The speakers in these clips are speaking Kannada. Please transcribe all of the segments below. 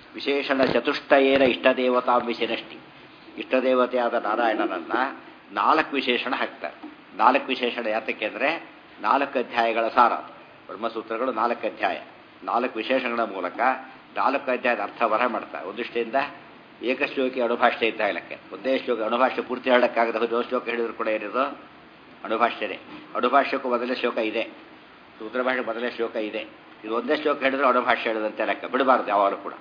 ವಿಶೇಷಣ ಚತುಷ್ಟಯೇನ ಇಷ್ಟದೇವತಾಂ ವಿಶಿನಷ್ಟಿ ಇಷ್ಟದೇವತೆಯಾದ ನಾರಾಯಣನನ್ನ ನಾಲ್ಕು ವಿಶೇಷಣ ಹಾಕ್ತಾರೆ ನಾಲ್ಕು ವಿಶೇಷಣ ಯಾತಕ್ಕೆ ಅಂದರೆ ನಾಲ್ಕು ಅಧ್ಯಾಯಗಳ ಸಾರ ಅದು. ಬ್ರಹ್ಮಸೂತ್ರಗಳು ನಾಲ್ಕು ಅಧ್ಯಾಯ ನಾಲ್ಕು ವಿಶೇಷಣಗಳ ಮೂಲಕ ನಾಲ್ಕು ಅಧ್ಯಾಯದ ಅರ್ಥ ಬರ ಮಾಡ್ತಾರೆ ಒಂದು ದೃಷ್ಟಿಯಿಂದ ಏಕಶ್ಲೋಕಿ ಅಣುಭಾಷ್ಯ ಇದ್ದ ಹೇಳಕ್ಕೆ ಒಂದೇ ಶ್ಲೋಕ ಅಣುಭಾಷ್ಯ ಪೂರ್ತಿ ಹೇಳಕ್ಕಾಗದ ಒಂದು ಶ್ಲೋಕ ಹೇಳಿದ್ರು ಕೂಡ ಏನಿದು ಅಣುಭಾಷ್ಯನೇ ಅಣುಭಾಷ್ಯಕ್ಕೂ ಮೊದಲೇ ಶ್ಲೋಕ ಇದೆ ಸೂತ್ರ ಭಾಷೆ ಮೊದಲೇ ಶ್ಲೋಕ ಇದೆ ಇದು ಒಂದೇ ಶ್ಲೋಕ ಹೇಳಿದ್ರೆ ಅಣುಭಾಷ್ಯ ಹೇಳಿದಂತೆ ಲೆಕ್ಕ ಬಿಡಬಾರ್ದು ಯಾವಾಗಲೂ ಕೂಡ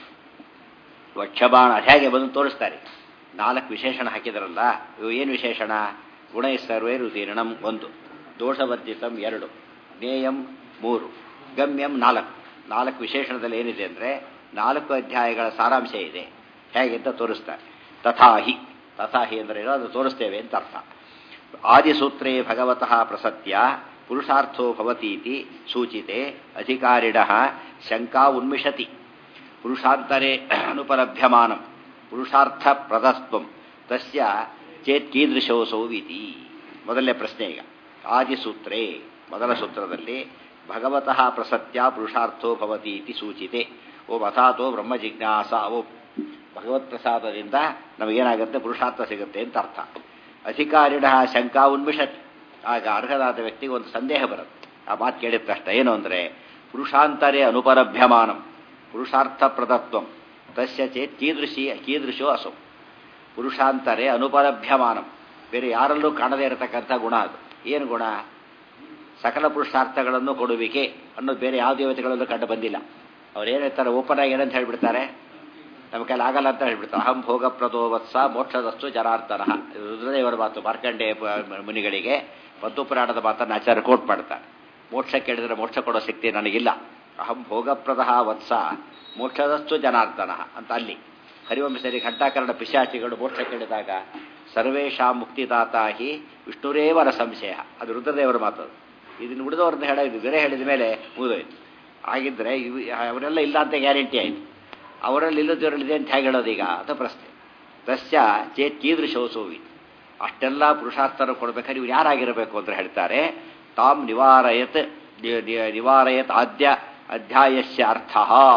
ವಕ್ಷಬಾಣ ಹೇಗೆ ಬಂದು ತೋರಿಸ್ತಾರೆ ನಾಲ್ಕು ವಿಶೇಷಣ ಹಾಕಿದ್ರಲ್ಲ ಇವು ಏನು ವಿಶೇಷಣ ಗುಣ ಸರ್ವೇ ರುದೀರ್ಣಂ ಒಂದು ದೋಷವರ್ಜಿತಂ ಎರಡು ಜ್ಞೇಯಂ ಮೂರು ಗಮ್ಯಂ ನಾಲ್ಕು ನಾಲ್ಕು ವಿಶೇಷಣದಲ್ಲಿ ಏನಿದೆ ಅಂದರೆ ನಾಲ್ಕು ಅಧ್ಯಾಯಗಳ ಸಾರಾಂಶ ಇದೆ ಹೇಗೆ ಅಂತ ತೋರಿಸ್ತಾರೆ ತಥಾಹಿ ತಥಾಹಿ ಅಂದರೆ ಏನೋ ಅದು ತೋರಿಸ್ತೇವೆ ಅಂತ ಅರ್ಥ ಆದಿಸೂತ್ರೇ ಭಗವತಃ ಪ್ರಸತ್ಯ ಪುರುಷಾರ್ಥೋ ಭವತೀತಿ ಸೂಚಿತೆ ಅಧಿಕಾರಿಣ ಶಂಕಾ ಉನ್ಮಿಷತಿ ಪುರುಷಾಂತರೇ ಅನುಪಲಭ್ಯಮಾನಂ ಪುರುಷಾರ್ಥ ಪ್ರದಸ್ತ್ವಂ ತಸ್ಯ ಚೇತ್ ಕೀದೃಶೋಸೌ ಇತಿ ಮೊದಲನೇ ಪ್ರಶ್ನೆ ಈಗ ಆದಿಸೂತ್ರೇ ಮೊದಲ ಸೂತ್ರದಲ್ಲಿ ಭಗವತಃ ಪ್ರಸತ್ಯ ಪುರುಷಾರ್ಥೋ ಭವತಿ ಇತಿ ಸೂಚಿತೆ ಓ ಅಥಾತೋ ಬ್ರಹ್ಮ ಜಿಜ್ಞಾಸ ಓ ಭಗವತ್ ಪ್ರಸಾದದಿಂದ ನಮಗೇನಾಗುತ್ತೆ ಪುರುಷಾರ್ಥ ಸಿಗುತ್ತೆ ಅಂತ ಅರ್ಥ ಅಧಿಕಾರಿಣ ಶಂಕಾ ಉನ್ಮಿಷತ್ ಆಗ ಅರ್ಹರಾದ ವ್ಯಕ್ತಿಗೆ ಒಂದು ಸಂದೇಹ ಬರುತ್ತೆ ಆ ಮಾತು ಕೇಳಿದ ತಕ್ಷಣ ಏನು ಅಂದರೆ ಪುರುಷಾಂತರೇ ಅನುಪಲಭ್ಯಮಾನಂ ಪುರುಷಾರ್ಥ ಪ್ರದತ್ವಂ ತಸ್ಯ ಚೇತ್ ಕೀದೃಶಿ ಕೀದೃಶೋ ಅಸೌ ಪುರುಷಾಂತರೇ ಅನುಪಲಭ್ಯಮಾನಂ ಬೇರೆ ಯಾರಲ್ಲೂ ಕಾಣದೇ ಇರತಕ್ಕಂಥ ಗುಣ ಅದು ಏನು ಗುಣ ಸಕಲ ಪುರುಷಾರ್ಥಗಳನ್ನು ಕೊಡುವಿಕೆ ಅನ್ನೋದು ಬೇರೆ ಯಾವ ದೇವತೆಗಳಲ್ಲೂ ಕಂಡು ಬಂದಿಲ್ಲ ಅವ್ರು ಏನು ಹೇಳ್ತಾರೆ ಓಪನ್ ಆಗಿ ಏನಂತ ಹೇಳ್ಬಿಡ್ತಾರೆ ನಮ್ಮ ಕೈಲಿ ಆಗಲ್ಲ ಅಂತ ಹೇಳ್ಬಿಡ್ತಾರೆ ಅಹಂ ಭೋಗಪ್ರದೋ ವತ್ಸ ಮೋಕ್ಷದಸ್ತು ಜನಾರ್ದನ ರುದ್ರದೇವರ ಮಾತು ಮಾರ್ಕಂಡೆ ಮುನಿಗಳಿಗೆ ಪದ್ಮಪುರಾಣದ ಮಾತನ್ನು ಆಚಾರ್ಯ ಕೋಟ್ ಮಾಡ್ತಾರೆ ಮೋಕ್ಷ ಕೇಳಿದ್ರೆ ಮೋಕ್ಷ ಕೊಡೋ ಶಕ್ತಿ ನನಗಿಲ್ಲ ಅಹಂ ಭೋಗಪ್ರದ ವತ್ಸ ಮೋಕ್ಷದಸ್ತು ಜನಾರ್ದನ ಅಂತ ಅಲ್ಲಿ ಹರಿವಂಶರಿ ಘಂಟಾಕರಣ ಪಿಶಾಚಿಗಳು ಮೋಕ್ಷ ಕೇಳಿದಾಗ ಸರ್ವೇಶಾ ಮುಕ್ತಿದಾತ ಹಿ ವಿಷ್ಣುರೇವರ ಸಂಶಯ ಅದು ರುದ್ರದೇವರ ಮಾತು ಇದನ್ನು ಉಳಿದವ್ರನ್ನ ಹೇಳ ಇದು ಬೇರೆ ಹೇಳಿದ ಮೇಲೆ ಮುಗಿದೋಯ್ತು ಆಗಿದ್ದರೆ ಇವು ಅವರೆಲ್ಲ ಇಲ್ಲ ಅಂತ ಗ್ಯಾರಂಟಿ ಆಯಿತು ಅವರಲ್ಲಿ ಇಲ್ಲದವರಲ್ಲಿದೆ ಅಂತ ಹೇಗೆ ಹೇಳೋದು ಈಗ ಅಂತ ಪ್ರಶ್ನೆ ತಸ್ಯ ಚೇತ್ ಕೀದೃಶೋಸೋವಿ ಅಷ್ಟೆಲ್ಲ ಪುರುಷಾರ್ಥನ ಕೊಡ್ಬೇಕಾದ್ರೆ ಇವ್ರು ಯಾರಾಗಿರಬೇಕು ಅಂತ ಹೇಳ್ತಾರೆ ತಾಮ್ ನಿವಾರಯತ್ ನಿವಾರಯತ್ ಆದ್ಯ ಅಧ್ಯಾಯಸ್ಯ ಅರ್ಥ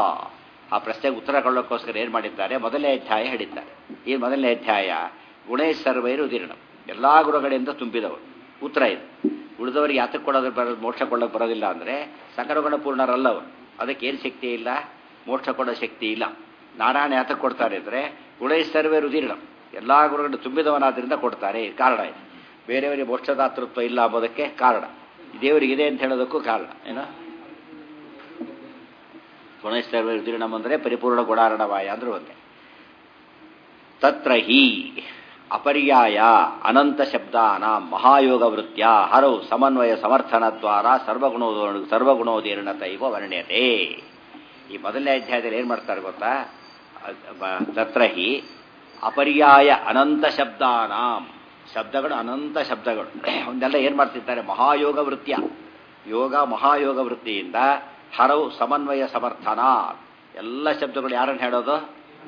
ಆ ಪ್ರಶ್ನೆಗೆ ಉತ್ತರ ಕೊಳ್ಳೋಕ್ಕೋಸ್ಕರ ಏನು ಮಾಡಿದ್ದಾರೆ ಮೊದಲನೇ ಅಧ್ಯಾಯ ಹೇಳಿದ್ದಾರೆ ಈ ಮೊದಲನೇ ಅಧ್ಯಾಯ ಗುಣೇ ಸರ್ವೈರು ಉದೀರ್ಣ ಎಲ್ಲ ಗುಣಗಳಿಂದ ತುಂಬಿದವರು ಉತ್ತರ ಇದೆ ಉಳಿದವರಿಗೆ ಯಾತಕ್ಕೆ ಕೊಡೋದು ಬರೋದು ಮೋಕ್ಷ ಕೊಳ್ಳೋಕೆ ಬರೋದಿಲ್ಲ ಅಂದರೆ ಸಕಲಗುಣ ಪೂರ್ಣರಲ್ಲವರು ಅದಕ್ಕೆ ಏನು ಶಕ್ತಿ ಇಲ್ಲ ಮೋಕ್ಷ ಕೊಡೋ ಶಕ್ತಿ ಇಲ್ಲ ನಾರಾಯಣ ಯಾತಕ್ಕೆ ಕೊಡ್ತಾರೆ ಅಂದರೆ ಗುಣೈ ಸರ್ವೇ ರುದೀರ್ಣ ಎಲ್ಲ ಗುರುಗಳು ತುಂಬಿದವನಾದ್ರಿಂದ ಕೊಡ್ತಾರೆ ಕಾರಣ ಇದೆ ಬೇರೆಯವರಿಗೆ ಮೋಕ್ಷದಾತೃತ್ವ ಇಲ್ಲ ಅಂಬೋದಕ್ಕೆ ಕಾರಣ ದೇವರಿಗಿದೆ ಅಂತ ಹೇಳೋದಕ್ಕೂ ಕಾರಣ ಏನೋ ಗುಣೈ ಸರ್ವೇ ರುದೀರ್ಣಂ ಅಂದರೆ ಪರಿಪೂರ್ಣ ಗುಣಾರಣವಾಯ ಅಂದ್ರೆ ಒಂದೇ ತತ್ರ ಹಿ ಅಪರ್ಯಾಯ ಅನಂತ ಶಬ್ದಾನ ಮಹಾಯೋಗ ವೃತ್ಯ ಹರೌ ಸಮನ್ವಯ ಸಮರ್ಥನದ್ವಾರ ಸರ್ವಗುಣೋ ಸರ್ವಗುಣೋದೀರ್ಣತೈವ ವರ್ಣ್ಯತೆ ಈ ಮೊದಲನೇ ಅಧ್ಯಾಯದಲ್ಲಿ ಏನು ಮಾಡ್ತಾರೆ ಗೊತ್ತಾ ತತ್ರ ಹಿ ಅಪರ್ಯಾಯ ಅನಂತ ಶಬ್ದಾನಾಂ ಶಬ್ದಗಳು ಅನಂತ ಶಬ್ದಗಳು ಒಂದೆಲ್ಲ ಏನು ಮಾಡ್ತಿದ್ದಾರೆ ಮಹಾಯೋಗ ವೃತ್ಯ ಯೋಗ ಮಹಾಯೋಗ ವೃತ್ತಿಯಿಂದ ಹರವು ಸಮನ್ವಯ ಸಮರ್ಥನ ಎಲ್ಲ ಶಬ್ದಗಳು ಯಾರನ್ನು ಹೇಳೋದು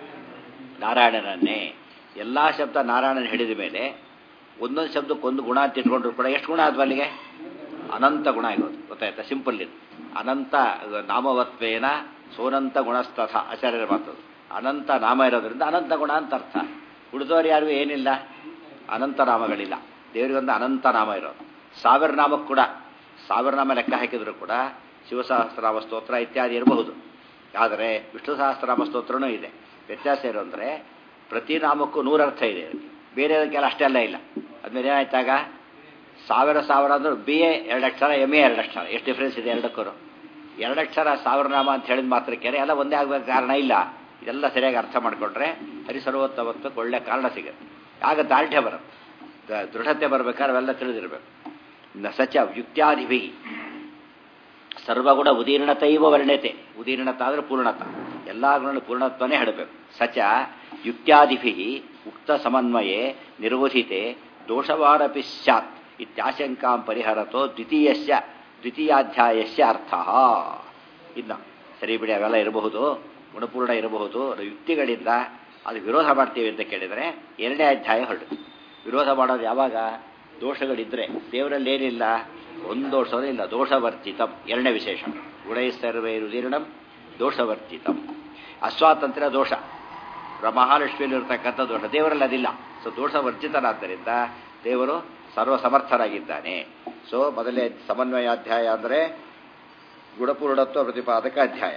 ನಾರಾಯಣನನ್ನೇ ಎಲ್ಲ ಶಬ್ದ ನಾರಾಯಣನ ಹಿಡಿದ ಮೇಲೆ ಒಂದೊಂದು ಶಬ್ದಕ್ಕೊಂದು ಗುಣ ಅಂತ ಇಟ್ಕೊಂಡ್ರು ಕೂಡ ಎಷ್ಟು ಗುಣ ಆದ್ವು ಅಲ್ಲಿಗೆ ಅನಂತ ಗುಣ ಆಗೋದು ಗೊತ್ತಾಯ್ತಾ ಸಿಂಪಲ್ ಇದು ಅನಂತ ನಾಮವತ್ವೇನ ಸೋನಂತ ಗುಣಸ್ತಥ ಆಚಾರ್ಯರ ಮಾತದು ಅನಂತ ನಾಮ ಇರೋದ್ರಿಂದ ಅನಂತ ಗುಣ ಅಂತ ಅರ್ಥ ಉಳಿದವರು ಯಾರಿಗೂ ಏನಿಲ್ಲ ಅನಂತ ನಾಮಗಳಿಲ್ಲ ದೇವರಿಗೊಂದು ಅನಂತ ನಾಮ ಇರೋದು ಸಾವಿರ ನಾಮಕ್ಕೆ ಕೂಡ ಸಾವಿರ ನಾಮ ಲೆಕ್ಕ ಹಾಕಿದ್ರು ಕೂಡ ಶಿವಸಹಸ್ರನಾಮ ಸ್ತೋತ್ರ ಇತ್ಯಾದಿ ಇರಬಹುದು ಆದರೆ ವಿಷ್ಣು ಸಹಸ್ರನಾಮ ಸ್ತೋತ್ರನೂ ಇದೆ ವ್ಯತ್ಯಾಸ ಏನು ಅಂದರೆ ಪ್ರತಿ ನಾಮಕ್ಕೂ ನೂರರ್ಥ ಇದೆ ಬೇರೆದಕ್ಕೆಲ್ಲ ಅಷ್ಟೆಲ್ಲ ಇಲ್ಲ ಅದ್ಮೇಲೆ ಏನಾಯ್ತಾಗ ಸಾವಿರ ಸಾವಿರ ಅಂದ್ರೆ ಬಿ ಎ ಎರಡು ಅಕ್ಷರ ಎಮ್ ಎ ಎರಡು ಅಕ್ಷರ ಎಷ್ಟು ಡಿಫ್ರೆನ್ಸ್ ಇದೆ ಎರಡಕ್ಕೂ ಎರಡು ಅಕ್ಷರ ಸಾವಿರ ನಾಮ ಅಂತ ಹೇಳಿದ ಮಾತ್ರಕ್ಕೆ ಎಲ್ಲ ಒಂದೇ ಆಗಬೇಕು ಕಾರಣ ಇಲ್ಲ ಇದೆಲ್ಲ ಸರಿಯಾಗಿ ಅರ್ಥ ಮಾಡಿಕೊಂಡ್ರೆ ಹರಿಸರ್ವೋತ್ತಮತ್ವಕ್ಕೆ ಒಳ್ಳೆ ಕಾರಣ ಸಿಗುತ್ತೆ ಆಗ ದಾರ್ಢ್ಯ ಬರುತ್ತೆ ದೃಢತೆ ಬರಬೇಕಾದ್ರೆ ಅವೆಲ್ಲ ತಿಳಿದಿರಬೇಕು ನ ಸಚ ಯುಕ್ತ್ಯಾದಿಭಿ ಸರ್ವಗುಣ ಉದೀರ್ಣತೈವ ವರ್ಣ್ಯತೆ ಉದೀರ್ಣತ ಅಂದರೆ ಪೂರ್ಣತ ಎಲ್ಲ ಗುಣ ಪೂರ್ಣತ್ವನೇ ಹೇಳಬೇಕು ಸಚ ಯುಕ್ತ್ಯಾದಿಭಿ ಉಕ್ತ ಸಮನ್ವಯೇ ನಿರ್ವಹಿತೆ ದೋಷವಾರಪಿ ಸ್ಯಾತ್ ಇತ್ಯಾಶಂಕಾಂ ಪರಿಹರತೋ ದ್ವಿತೀಯಸ್ಯ ದ್ವಿತೀಯಾಧ್ಯಾಯಸ್ಯ ಅರ್ಥ ಇನ್ನು ಸರಿ ಬಿಡಿ ಅವೆಲ್ಲ ಇರಬಹುದು ಗುಣಪೂರ್ಣ ಇರಬಹುದು ಯುಕ್ತಿಗಳಿಂದ ಅದು ವಿರೋಧ ಮಾಡ್ತೀವಿ ಅಂತ ಕೇಳಿದರೆ ಎರಡನೇ ಅಧ್ಯಾಯ ಹೊರಟು ವಿರೋಧ ಮಾಡೋದು ಯಾವಾಗ ದೋಷಗಳಿದ್ರೆ ದೇವರಲ್ಲಿ ಏನಿಲ್ಲ ಒಂದು ದೋಷವೂ ಇಲ್ಲ ದೋಷವರ್ಜಿತಂ ಎರಡನೇ ವಿಶೇಷ ಗುಣೈ ಸರ್ವೇ ರುದೀರ್ಣಂ ದೋಷವರ್ಜಿತಂ ಅಸ್ವಾತಂತ್ರ್ಯ ದೋಷ ಮಹಾಲಕ್ಷ್ಮಿಯಲ್ಲಿ ಇರತಕ್ಕಂಥ ದೋಷ ದೇವರಲ್ಲಿ ಅದಿಲ್ಲ ಸೊ ದೋಷ ವರ್ಜಿತನಾದ್ದರಿಂದ ದೇವರು ಸರ್ವಸಮರ್ಥರಾಗಿದ್ದಾನೆ ಸೊ ಮೊದಲೇ ಸಮನ್ವಯಾಧ್ಯಾಯ ಅಂದರೆ ಗುಣಪೂರ್ಣತ್ವ ಪ್ರತಿಪಾದಕ ಅಧ್ಯಾಯ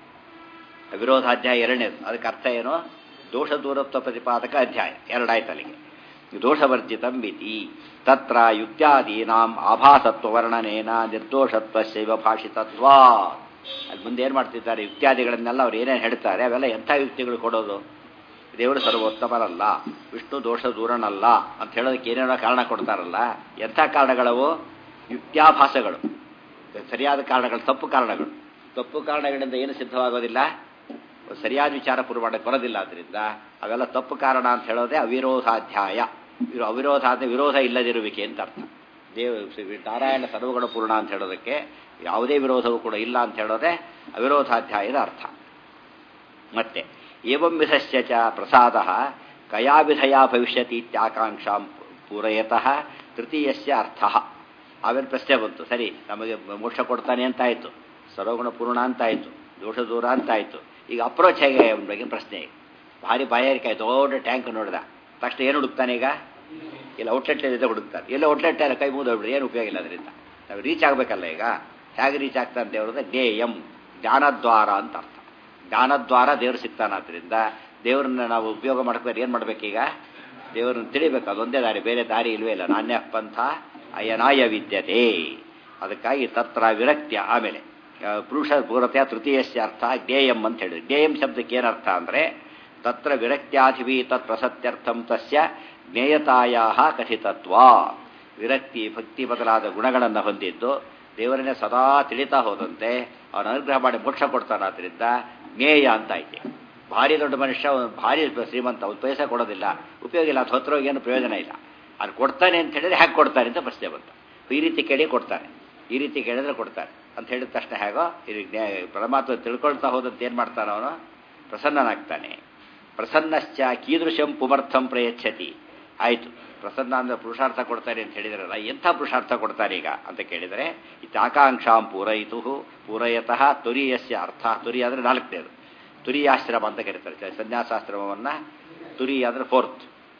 ವಿರೋಧಾಧ್ಯಾಯ ಎರಡನೇದು ಅದಕ್ಕೆ ಅರ್ಥ ಏನು ದೋಷ ದೂರತ್ವ ಪ್ರತಿಪಾದಕ ಅಧ್ಯಾಯ ಎರಡಾಯ್ತು ಅಲ್ಲಿಗೆ ದೋಷವರ್ಜಿತಂ ಮಿತಿ ತತ್ರ ಯುಕ್ತ್ಯಾದೀನಾಂ ಆಭಾಸತ್ವ ವರ್ಣನೇನ ನಿರ್ದೋಷತ್ವಶೈವ ಭಾಷಿತತ್ವ ಅಲ್ಲಿ ಮುಂದೆ ಏನು ಮಾಡ್ತಿದ್ದಾರೆ ಯುಕ್ತ್ಯಾದಿಗಳನ್ನೆಲ್ಲ ಅವ್ರು ಏನೇನು ಹೇಳ್ತಾರೆ ಅವೆಲ್ಲ ಎಂಥ ಯುಕ್ತಿಗಳು ಕೊಡೋದು ದೇವರು ಸರ್ವೋತ್ತಮರಲ್ಲ ವಿಷ್ಣು ದೋಷ ದೂರನಲ್ಲ ಅಂತ ಹೇಳೋದಕ್ಕೆ ಏನೇನೋ ಕಾರಣ ಕೊಡ್ತಾರಲ್ಲ ಎಂಥ ಕಾರಣಗಳವು ಯುಕ್ತ್ಯಾಭಾಸಗಳು ಸರಿಯಾದ ಕಾರಣಗಳು ತಪ್ಪು ಕಾರಣಗಳು ತಪ್ಪು ಕಾರಣಗಳಿಂದ ಏನು ಸಿದ್ಧವಾಗೋದಿಲ್ಲ ಸರಿಯಾದ ವಿಚಾರ ಪೂರ್ವ ಮಾಡಕ್ಕೆ ಬರೋದಿಲ್ಲ ಆದ್ದರಿಂದ ಅವೆಲ್ಲ ತಪ್ಪು ಕಾರಣ ಅಂತ ಹೇಳೋದೇ ಅವಿರೋಧಾಧ್ಯಾಯ ಇರೋ ಅವಿರೋಧಾದ ವಿರೋಧ ಇಲ್ಲದಿರುವಿಕೆ ಅಂತ ಅರ್ಥ ದೇವ ನಾರಾಯಣ ಸರ್ವಗುಣ ಪೂರ್ಣ ಅಂತ ಹೇಳೋದಕ್ಕೆ ಯಾವುದೇ ವಿರೋಧವೂ ಕೂಡ ಇಲ್ಲ ಅಂತ ಹೇಳೋದೇ ಅವಿರೋಧಾಧ್ಯಾಯದ ಅರ್ಥ ಮತ್ತೆ ಏವಂ ವಿಧಶ್ಚ ಚ ಪ್ರಸಾದ ಕಯಾವಿಧಯ ಭವಿಷ್ಯತಿ ಇತ್ಯಾಕಾಂಕ್ಷಾಂ ಪೂರಯತಃ ತೃತೀಯಸ್ಯ ಅರ್ಥ ಆಮೇಲೆ ಪ್ರಶ್ನೆ ಬಂತು ಸರಿ ನಮಗೆ ಮೋಕ್ಷ ಕೊಡ್ತಾನೆ ಅಂತಾಯಿತು ಸರ್ವಗುಣ ಪೂರ್ಣ ಅಂತಾಯಿತು ದೋಷ ದೂರ ಅಂತಾಯಿತು ಈಗ ಅಪ್ರೋಚ್ ಹೇಗೆ ಅವನ ಬಗ್ಗೆ ಪ್ರಶ್ನೆ ಭಾರಿ ಬಾಯಾರಿಕೆ ಆಯ್ತು ದೊಡ್ಡ ಟ್ಯಾಂಕ್ ನೋಡಿದ ತಕ್ಷಣ ಏನು ಹುಡುಕ್ತಾನೆ ಈಗ ಇಲ್ಲ ಔಟ್ಲೆಟ್ ಜೊತೆ ಹುಡುಕ್ತಾನೆ ಎಲ್ಲ ಔಟ್ಲೆಟ್ ಎಲ್ಲ ಕೈ ಮುಗಿದೋಗ್ಬಿಡಿ ಏನು ಉಪಯೋಗ ಇಲ್ಲ ಅದರಿಂದ ನಾವು ರೀಚ್ ಆಗಬೇಕಲ್ಲ ಈಗ ಹೇಗೆ ರೀಚ್ ಆಗ್ತಾನೆ ದೇವ್ರದ ಜ್ಞೇಯಂ ಜ್ಞಾನದ್ವಾರ ಅಂತ ಅರ್ಥ ಜ್ಞಾನದ್ವಾರ ದೇವರು ಸಿಗ್ತಾನಾದ್ರಿಂದ ದೇವರನ್ನ ನಾವು ಉಪಯೋಗ ಮಾಡ್ಬೇಕಾದ್ರೆ ಏನು ಮಾಡ್ಬೇಕೀಗ ದೇವರನ್ನ ತಿಳಿಬೇಕು ಅದೊಂದೇ ದಾರಿ ಬೇರೆ ದಾರಿ ಇಲ್ವೇ ಇಲ್ಲ ನಾಣ್ಯ ಪಂಥ ಅಯನಾಯ ವಿದ್ಯತೆ ಅದಕ್ಕಾಗಿ ತತ್ರ ವಿರಕ್ತಿಯ ಆಮೇಲೆ ಪುರುಷ ಪೂರತೆಯ ತೃತೀಯಸ್ಯ ಅರ್ಥ ಜ್ಞೇಯಂ ಅಂತ ಹೇಳಿದ್ರು ಜ್ಞೇಯಂ ಶಬ್ದಕ್ಕೆ ಏನರ್ಥ ಅಂದರೆ ತತ್ರ ವಿರಕ್ತ್ಯಾಧಿಭಿ ತತ್ ಪ್ರಸತ್ಯರ್ಥಂ ತಸ್ಯ ಜ್ಞೇಯತಾಯ ಕಥಿತತ್ವ ವಿರಕ್ತಿ ಭಕ್ತಿ ಬದಲಾದ ಗುಣಗಳನ್ನು ಹೊಂದಿದ್ದು ದೇವರನ್ನೇ ಸದಾ ತಿಳಿತಾ ಹೋದಂತೆ ಅವನ ಅನುಗ್ರಹ ಮಾಡಿ ಮೋಕ್ಷ ಕೊಡ್ತಾನಾದ್ರಿಂದ ಜ್ಞೇಯ ಅಂತ ಐತೆ ಭಾರಿ ದೊಡ್ಡ ಮನುಷ್ಯ ಭಾರಿ ಶ್ರೀಮಂತ ಒಂದು ಪೈಸೆ ಕೊಡೋದಿಲ್ಲ ಉಪಯೋಗ ಇಲ್ಲ ಅದು ಹೊತ್ರ ಏನು ಪ್ರಯೋಜನ ಇಲ್ಲ ಅದು ಕೊಡ್ತಾನೆ ಅಂತ ಹೇಳಿದ್ರೆ ಹೇಗೆ ಕೊಡ್ತಾನೆ ಅಂತ ಪ್ರಶ್ನೆ ಬಂತು ಈ ರೀತಿ ಕೇಳಿ ಕೊಡ್ತಾನೆ ಈ ರೀತಿ ಕೇಳಿದ್ರೆ ಕೊಡ್ತಾನೆ ಅಂತ ಹೇಳಿದ ತಕ್ಷಣ ಹೇಗೋ ಇದು ಪರಮಾತ್ಮ ತಿಳ್ಕೊಳ್ತಾ ಹೋದಂತೆ ಏನು ಮಾಡ್ತಾನೆ ಅವನು ಪ್ರಸನ್ನನಾಗ್ತಾನೆ ಪ್ರಸನ್ನಶ್ಚ ಕೀದೃಶಂ ಪುಮರ್ಥಂ ಪ್ರಯಚ್ಛತಿ ಆಯಿತು ಪ್ರಸನ್ನ ಅಂದ್ರೆ ಪುರುಷಾರ್ಥ ಕೊಡ್ತಾರೆ ಅಂತ ಹೇಳಿದ್ರಲ್ಲ ಎಂಥ ಪುರುಷಾರ್ಥ ಕೊಡ್ತಾರೆ ಈಗ ಅಂತ ಕೇಳಿದರೆ ಇತಾಕಾಂಕ್ಷಾಂ ಪೂರಯಿತು ಪೂರಯತಃ ತುರಿಯಸ್ಯ ಅರ್ಥ ತುರಿ ಅಂದರೆ ನಾಲ್ಕನೇದು ತುರಿಯಾಶ್ರಮ ಅಂತ ಕರೀತಾರೆ ಸನ್ಯಾಸಾಶ್ರಮವನ್ನು ತುರಿ ಅಂದರೆ ಫೋರ್ತ್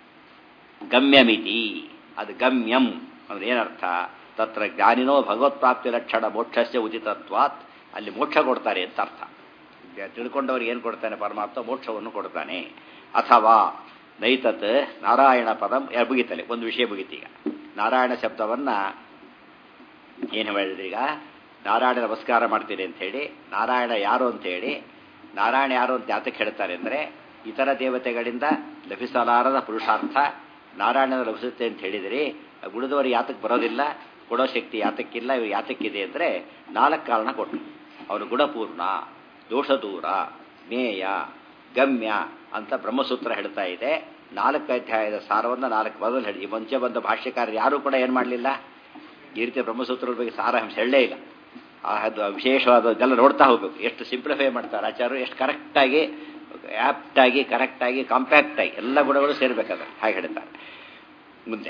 ಗಮ್ಯಮಿತಿ ಅದು ಗಮ್ಯಂ ಅಂದ್ರೆ ಏನರ್ಥ ತತ್ರ ಜ್ಞಾನಿನೋ ಭಗವತ್ಪ್ರಾಪ್ತಿ ಲಕ್ಷಣ ಮೋಕ್ಷಸ್ಯ ಉಚಿತತ್ವಾತ್ ಅಲ್ಲಿ ಮೋಕ್ಷ ಕೊಡ್ತಾರೆ ಅಂತ ಅರ್ಥ ತಿಳ್ಕೊಂಡವ್ರಿಗೆ ಏನು ಕೊಡ್ತಾನೆ ಪರಮಾತ್ಮ ಮೋಕ್ಷವನ್ನು ಕೊಡ್ತಾನೆ ಅಥವಾ ನೈತತ್ ನಾರಾಯಣ ಪದಂ ಮುಗಿತಲೆ ಒಂದು ವಿಷಯ ಮುಗಿತೀಗ ನಾರಾಯಣ ಶಬ್ದವನ್ನು ಏನು ಹೇಳಿದ್ರಿ ಈಗ ನಾರಾಯಣ ನಮಸ್ಕಾರ ಮಾಡ್ತೀರಿ ಅಂತ ಹೇಳಿ ನಾರಾಯಣ ಯಾರು ಅಂತ ಹೇಳಿ ನಾರಾಯಣ ಯಾರು ಅಂತ ಯಾತಕ್ಕೆ ಹೇಳ್ತಾರೆ ಅಂದರೆ ಇತರ ದೇವತೆಗಳಿಂದ ಲಭಿಸಲಾರದ ಪುರುಷಾರ್ಥ ನಾರಾಯಣನ ಲಭಿಸುತ್ತೆ ಅಂತ ಹೇಳಿದಿರಿ ಗುಣದವರು ಯಾತಕ್ಕೆ ಬರೋದಿಲ್ಲ ಕೊಡೋ ಶಕ್ತಿ ಯಾತಕ್ಕಿಲ್ಲ ಇವು ಯಾತಕ್ಕಿದೆ ಅಂದರೆ ನಾಲ್ಕು ಕಾರಣ ಕೊಟ್ಟರು ಅವನು ಗುಣಪೂರ್ಣ ದೋಷದೂರ ಜ್ಞೇಯ ಗಮ್ಯ ಅಂತ ಬ್ರಹ್ಮಸೂತ್ರ ಹೇಳ್ತಾ ಇದೆ ನಾಲ್ಕು ಅಧ್ಯಾಯದ ಸಾರವನ್ನು ನಾಲ್ಕು ಮೊದಲು ಹೇಳಿ ಮುಂಚೆ ಬಂದ ಭಾಷ್ಯಕಾರರು ಯಾರೂ ಕೂಡ ಏನು ಮಾಡಲಿಲ್ಲ ಈ ರೀತಿ ಬ್ರಹ್ಮಸೂತ್ರದ ಬಗ್ಗೆ ಸಾರಾಂಶ ಹೇಳಲೇ ಇಲ್ಲ ಅದು ವಿಶೇಷವಾದದ್ದೆಲ್ಲ ನೋಡ್ತಾ ಹೋಗ್ಬೇಕು ಎಷ್ಟು ಸಿಂಪ್ಲಿಫೈ ಮಾಡ್ತಾರೆ ಆಚಾರ್ಯರು ಎಷ್ಟು ಕರೆಕ್ಟಾಗಿ ಆ್ಯಪ್ಟಾಗಿ ಕರೆಕ್ಟಾಗಿ ಕಾಂಪ್ಯಾಕ್ಟಾಗಿ ಎಲ್ಲ ಗುಣಗಳು ಸೇರಬೇಕಾದ್ರೆ ಹಾಗೆ ಹೇಳ್ತಾರೆ ಮುಂದೆ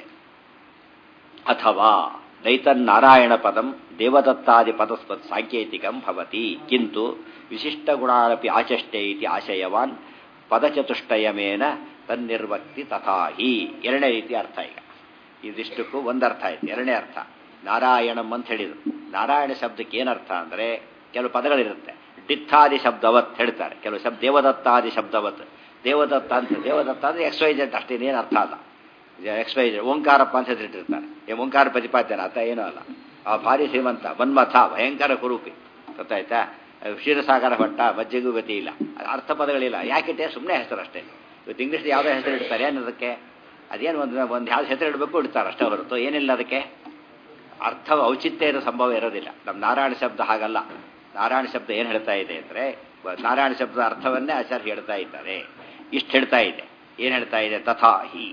ಅಥವಾ ನೈತನ್ನಾರಾಯಣ ಪದಂ ದೇವದತ್ತಾದಿ ಪದಸ್ಪತ್ ಸಾಂಕೇತಿಕಂ ಭವತಿ ಕಿಂತು ವಿಶಿಷ್ಟ ಗುಣಾನಪಿ ಆಚಷ್ಟೆ ಇತಿ ಆಶಯವಾನ್ ಪದಚತುಷ್ಟಯಮೇನ ತನ್ನಿರ್ವಕ್ತಿ ತಥಾಹಿ ಎರಡನೇ ರೀತಿ ಅರ್ಥ ಈಗ ಇದಿಷ್ಟಕ್ಕೂ ಒಂದರ್ಥ ಆಯ್ತು ಎರಡನೇ ಅರ್ಥ ನಾರಾಯಣಂ ಅಂತ ಹೇಳಿದರು ನಾರಾಯಣ ಶಬ್ದಕ್ಕೆ ಏನರ್ಥ ಅಂದರೆ ಕೆಲವು ಪದಗಳಿರುತ್ತೆ ಡಿತ್ತಾದಿ ಶಬ್ದವತ್ ಹೇಳ್ತಾರೆ ಕೆಲವು ಶಬ್ದ ದೇವದತ್ತಾದಿ ಶಬ್ದವತ್ ದೇವದತ್ತ ಅಂತ ದೇವದತ್ತ ಅಂದರೆ ಎಕ್ಸ್ವೈಜೆಂಟ್ ಅಷ್ಟೇನೇನು ಅರ್ಥ ಅಲ್ಲ ಎಕ್ಸ್ವೈಜೆಂಟ್ ಓಂಕಾರಪ್ಪ ಅಂತ ಹೆಸರಿಟ್ಟಿರ್ತಾರೆ ಏ ಓಂಕಾರ ಪ್ರತಿಪಾದ್ಯನ ಅರ್ಥ ಏನೂ ಅಲ್ಲ ಆ ಭಾರಿ ಶ್ರೀಮಂತ ಮನ್ಮಥ ಭಯಂಕರ ಕುರೂಪಿ ಗೊತ್ತಾಯ್ತಾ ಕ್ಷೀರಸಾಗರ ಭಟ್ಟ ಮಜ್ಜೆಗೂ ಗತಿ ಇಲ್ಲ ಅರ್ಥ ಪದಗಳಿಲ್ಲ ಯಾಕಿಟ್ಟೆ ಸುಮ್ಮನೆ ಹೆಸರು ಅಷ್ಟೇ ಇವತ್ತು ಇಂಗ್ಲೀಷ್ ಯಾವುದೋ ಹೆಸರು ಇಡ್ತಾರೆ ಏನು ಅದಕ್ಕೆ ಅದೇನು ಒಂದು ಒಂದು ಯಾವ್ದು ಹೆಸರು ಇಡಬೇಕು ಇಡ್ತಾರೆ ಅಷ್ಟೇ ಹೊರತು ಏನಿಲ್ಲ ಅದಕ್ಕೆ ಅರ್ಥ ಔಚಿತ್ಯ ಇರೋ ಸಂಭವ ಇರೋದಿಲ್ಲ ನಮ್ಮ ನಾರಾಯಣ ಶಬ್ದ ಹಾಗಲ್ಲ ನಾರಾಯಣ ಶಬ್ದ ಏನು ಹೇಳ್ತಾ ಇದೆ ಅಂದರೆ ನಾರಾಯಣ ಶಬ್ದದ ಅರ್ಥವನ್ನೇ ಆಚಾರ್ಯ ಹೇಳ್ತಾ ಇದ್ದಾರೆ ಇಷ್ಟು ಹೇಳ್ತಾ ಇದೆ ಏನು ಹೇಳ್ತಾ ಇದೆ ತಥಾಹಿ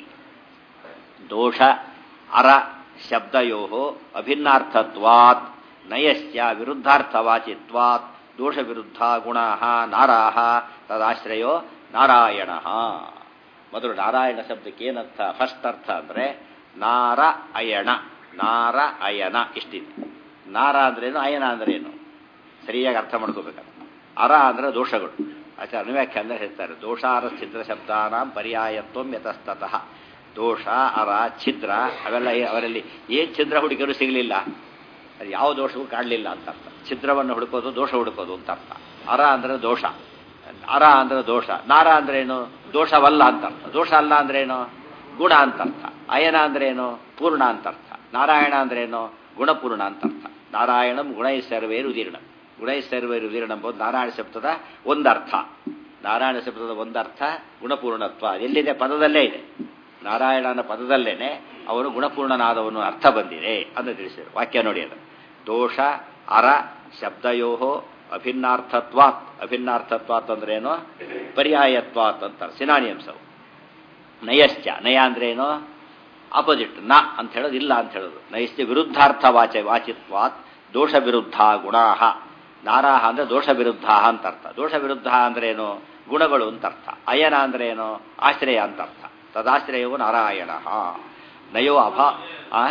ದೋಷ ಅರ ಶಬ್ದಯೋ ಅಭಿನ್ನಾರ್ಥತ್ವಾತ್ ನಯಸ್ಯ ವಿರುದ್ಧಾರ್ಥವಾಚಿತ್ವಾತ್ ದೋಷ ವಿರುದ್ಧ ಗುಣ ನಾರಾಹ ತದಾಶ್ರಯೋ ನಾರಾಯಣ ಮೊದಲು ನಾರಾಯಣ ಶಬ್ದಕ್ಕೆ ಏನರ್ಥ ಫಸ್ಟ್ ಅರ್ಥ ಅಂದರೆ ನಾರ ಅಯಣ ನಾರ ಅಯನ ಇಷ್ಟಿದೆ ನಾರ ಅಂದ್ರೇನು ಅಯನ ಅಂದ್ರೇನು ಸರಿಯಾಗಿ ಅರ್ಥ ಮಾಡ್ಕೋಬೇಕಲ್ಲ ಅರ ಅಂದರೆ ದೋಷಗಳು ಆಚಾರ ಅನುವ್ಯಾಖ್ಯಾನ ಹೇಳ್ತಾರೆ ದೋಷಾರ ಛಿದ್ರ ಶಬ್ದಾನಾಂ ಪರ್ಯಾಯತ್ವಂ ಯತಸ್ತತಃ ದೋಷ ಅರ ಛಿದ್ರ ಅವೆಲ್ಲ ಏ- ಅವರಲ್ಲಿ ಏನು ಛಿದ್ರ ಹುಡುಕಿದ್ರು ಸಿಗಲಿಲ್ಲ ಅದು ಯಾವ ದೋಷವೂ ಕಾಡಲಿಲ್ಲ ಅಂತ ಅರ್ಥ ಛಿದ್ರವನ್ನು ಹುಡುಕೋದು ದೋಷ ಹುಡುಕೋದು ಅಂತ ಅರ್ಥ ಅರ ಅಂದ್ರೆ ದೋಷ ಅರ ಅಂದ್ರೆ ದೋಷ ನಾರ ಅಂದ್ರೆ ಏನು ದೋಷವಲ್ಲ ಅಂತ ಅರ್ಥ ದೋಷ ಅಲ್ಲ ಅಂದ್ರೆ ಏನು ಗುಣ ಅಂತ ಅರ್ಥ ಅಯನ ಅಂದ್ರೆ ಏನು ಪೂರ್ಣ ಅಂತ ಅರ್ಥ ನಾರಾಯಣ ಅಂದ್ರೆ ಏನು ಗುಣಪೂರ್ಣ ಅಂತ ಅರ್ಥ ನಾರಾಯಣಂ ಗುಣೈ ಸರ್ವೇ ರುದೀರ್ಣ ಗುಣೈ ಸರ್ವೇ ರುದೀರ್ಣ ಎಂಬುದು ನಾರಾಯಣ ಶಬ್ದದ ಒಂದರ್ಥ ನಾರಾಯಣ ಶಬ್ದದ ಒಂದರ್ಥ ಗುಣಪೂರ್ಣತ್ವ ಎಲ್ಲಿದೆ ಪದದಲ್ಲೇ ಇದೆ ನಾರಾಯಣನ ಪದದಲ್ಲೇನೆ ಅವನು ಗುಣಪೂರ್ಣನಾದವನು ಅರ್ಥ ಬಂದಿದೆ ಅಂತ ತಿಳಿಸಿದರು ವಾಕ್ಯ ನೋಡಿ ಅದು ದೋಷ ಅರ ಶಬ್ದಯೋ ಅಭಿನ್ನಾರ್ಥತ್ವಾತ್ ಅಭಿನ್ನಾರ್ಥತ್ವಾತ್ ಅಂದ್ರೆ ಏನು ಪರ್ಯಾಯತ್ವಾತ್ ಅಂತಾರೆ ಸಿನಾನಿಯಂಸವು ನಯಶ್ಚ ನಯ ಅಂದ್ರೆ ಏನು ಆಪೋಸಿಟ್ ನ ಅಂತ ಹೇಳೋದು ಇಲ್ಲ ಅಂತ ಹೇಳೋದು ನೈಶ್ಚ ವಿರುದ್ಧಾರ್ಥ ವಾಚ ವಾಚಿತ್ವಾತ್ ದೋಷ ವಿರುದ್ಧ ಗುಣಾಹ ನಾರಾಹ ಅಂದ್ರೆ ದೋಷ ವಿರುದ್ಧ ಅಂತ ಅರ್ಥ ದೋಷ ವಿರುದ್ಧ ಅಂದ್ರೆ ಏನು ಗುಣಗಳು ಅಂತ ಅರ್ಥ ಅಯನ ಅಂದ್ರೆ ಏನು ಆಶ್ರಯ ಅಂತ ಅರ್ಥ ತದಾಶ್ರಯವು ನಾರಾಯಣ ನಯೋ ಅಭ ಆ?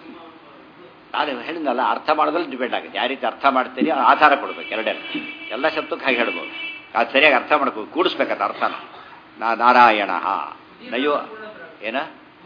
ನಾನು ಹೇಳಿದ್ನಲ್ಲ ಅರ್ಥ ಮಾಡೋದ್ರಲ್ಲಿ ಡಿಪೆಂಡ್ ಆಗುತ್ತೆ ಯಾವ ರೀತಿ ಅರ್ಥ ಮಾಡ್ತೀರಿ ಆ ಆಧಾರ ಕೊಡ್ಬೇಕು ಎರಡೆಲ್ಲ ಎಲ್ಲ ಶಬ್ದಕ್ಕೆ ಹಾಗೆ ಹೇಳ್ಬೋದು ಅದು ಸರಿಯಾಗಿ ಅರ್ಥ ಮಾಡ್ಬೇಕು ಕೂಡಿಸ್ಬೇಕಂತ ಅರ್ಥನ ನಾ ನಾರಾಯಣ ನಯೋ ಏನ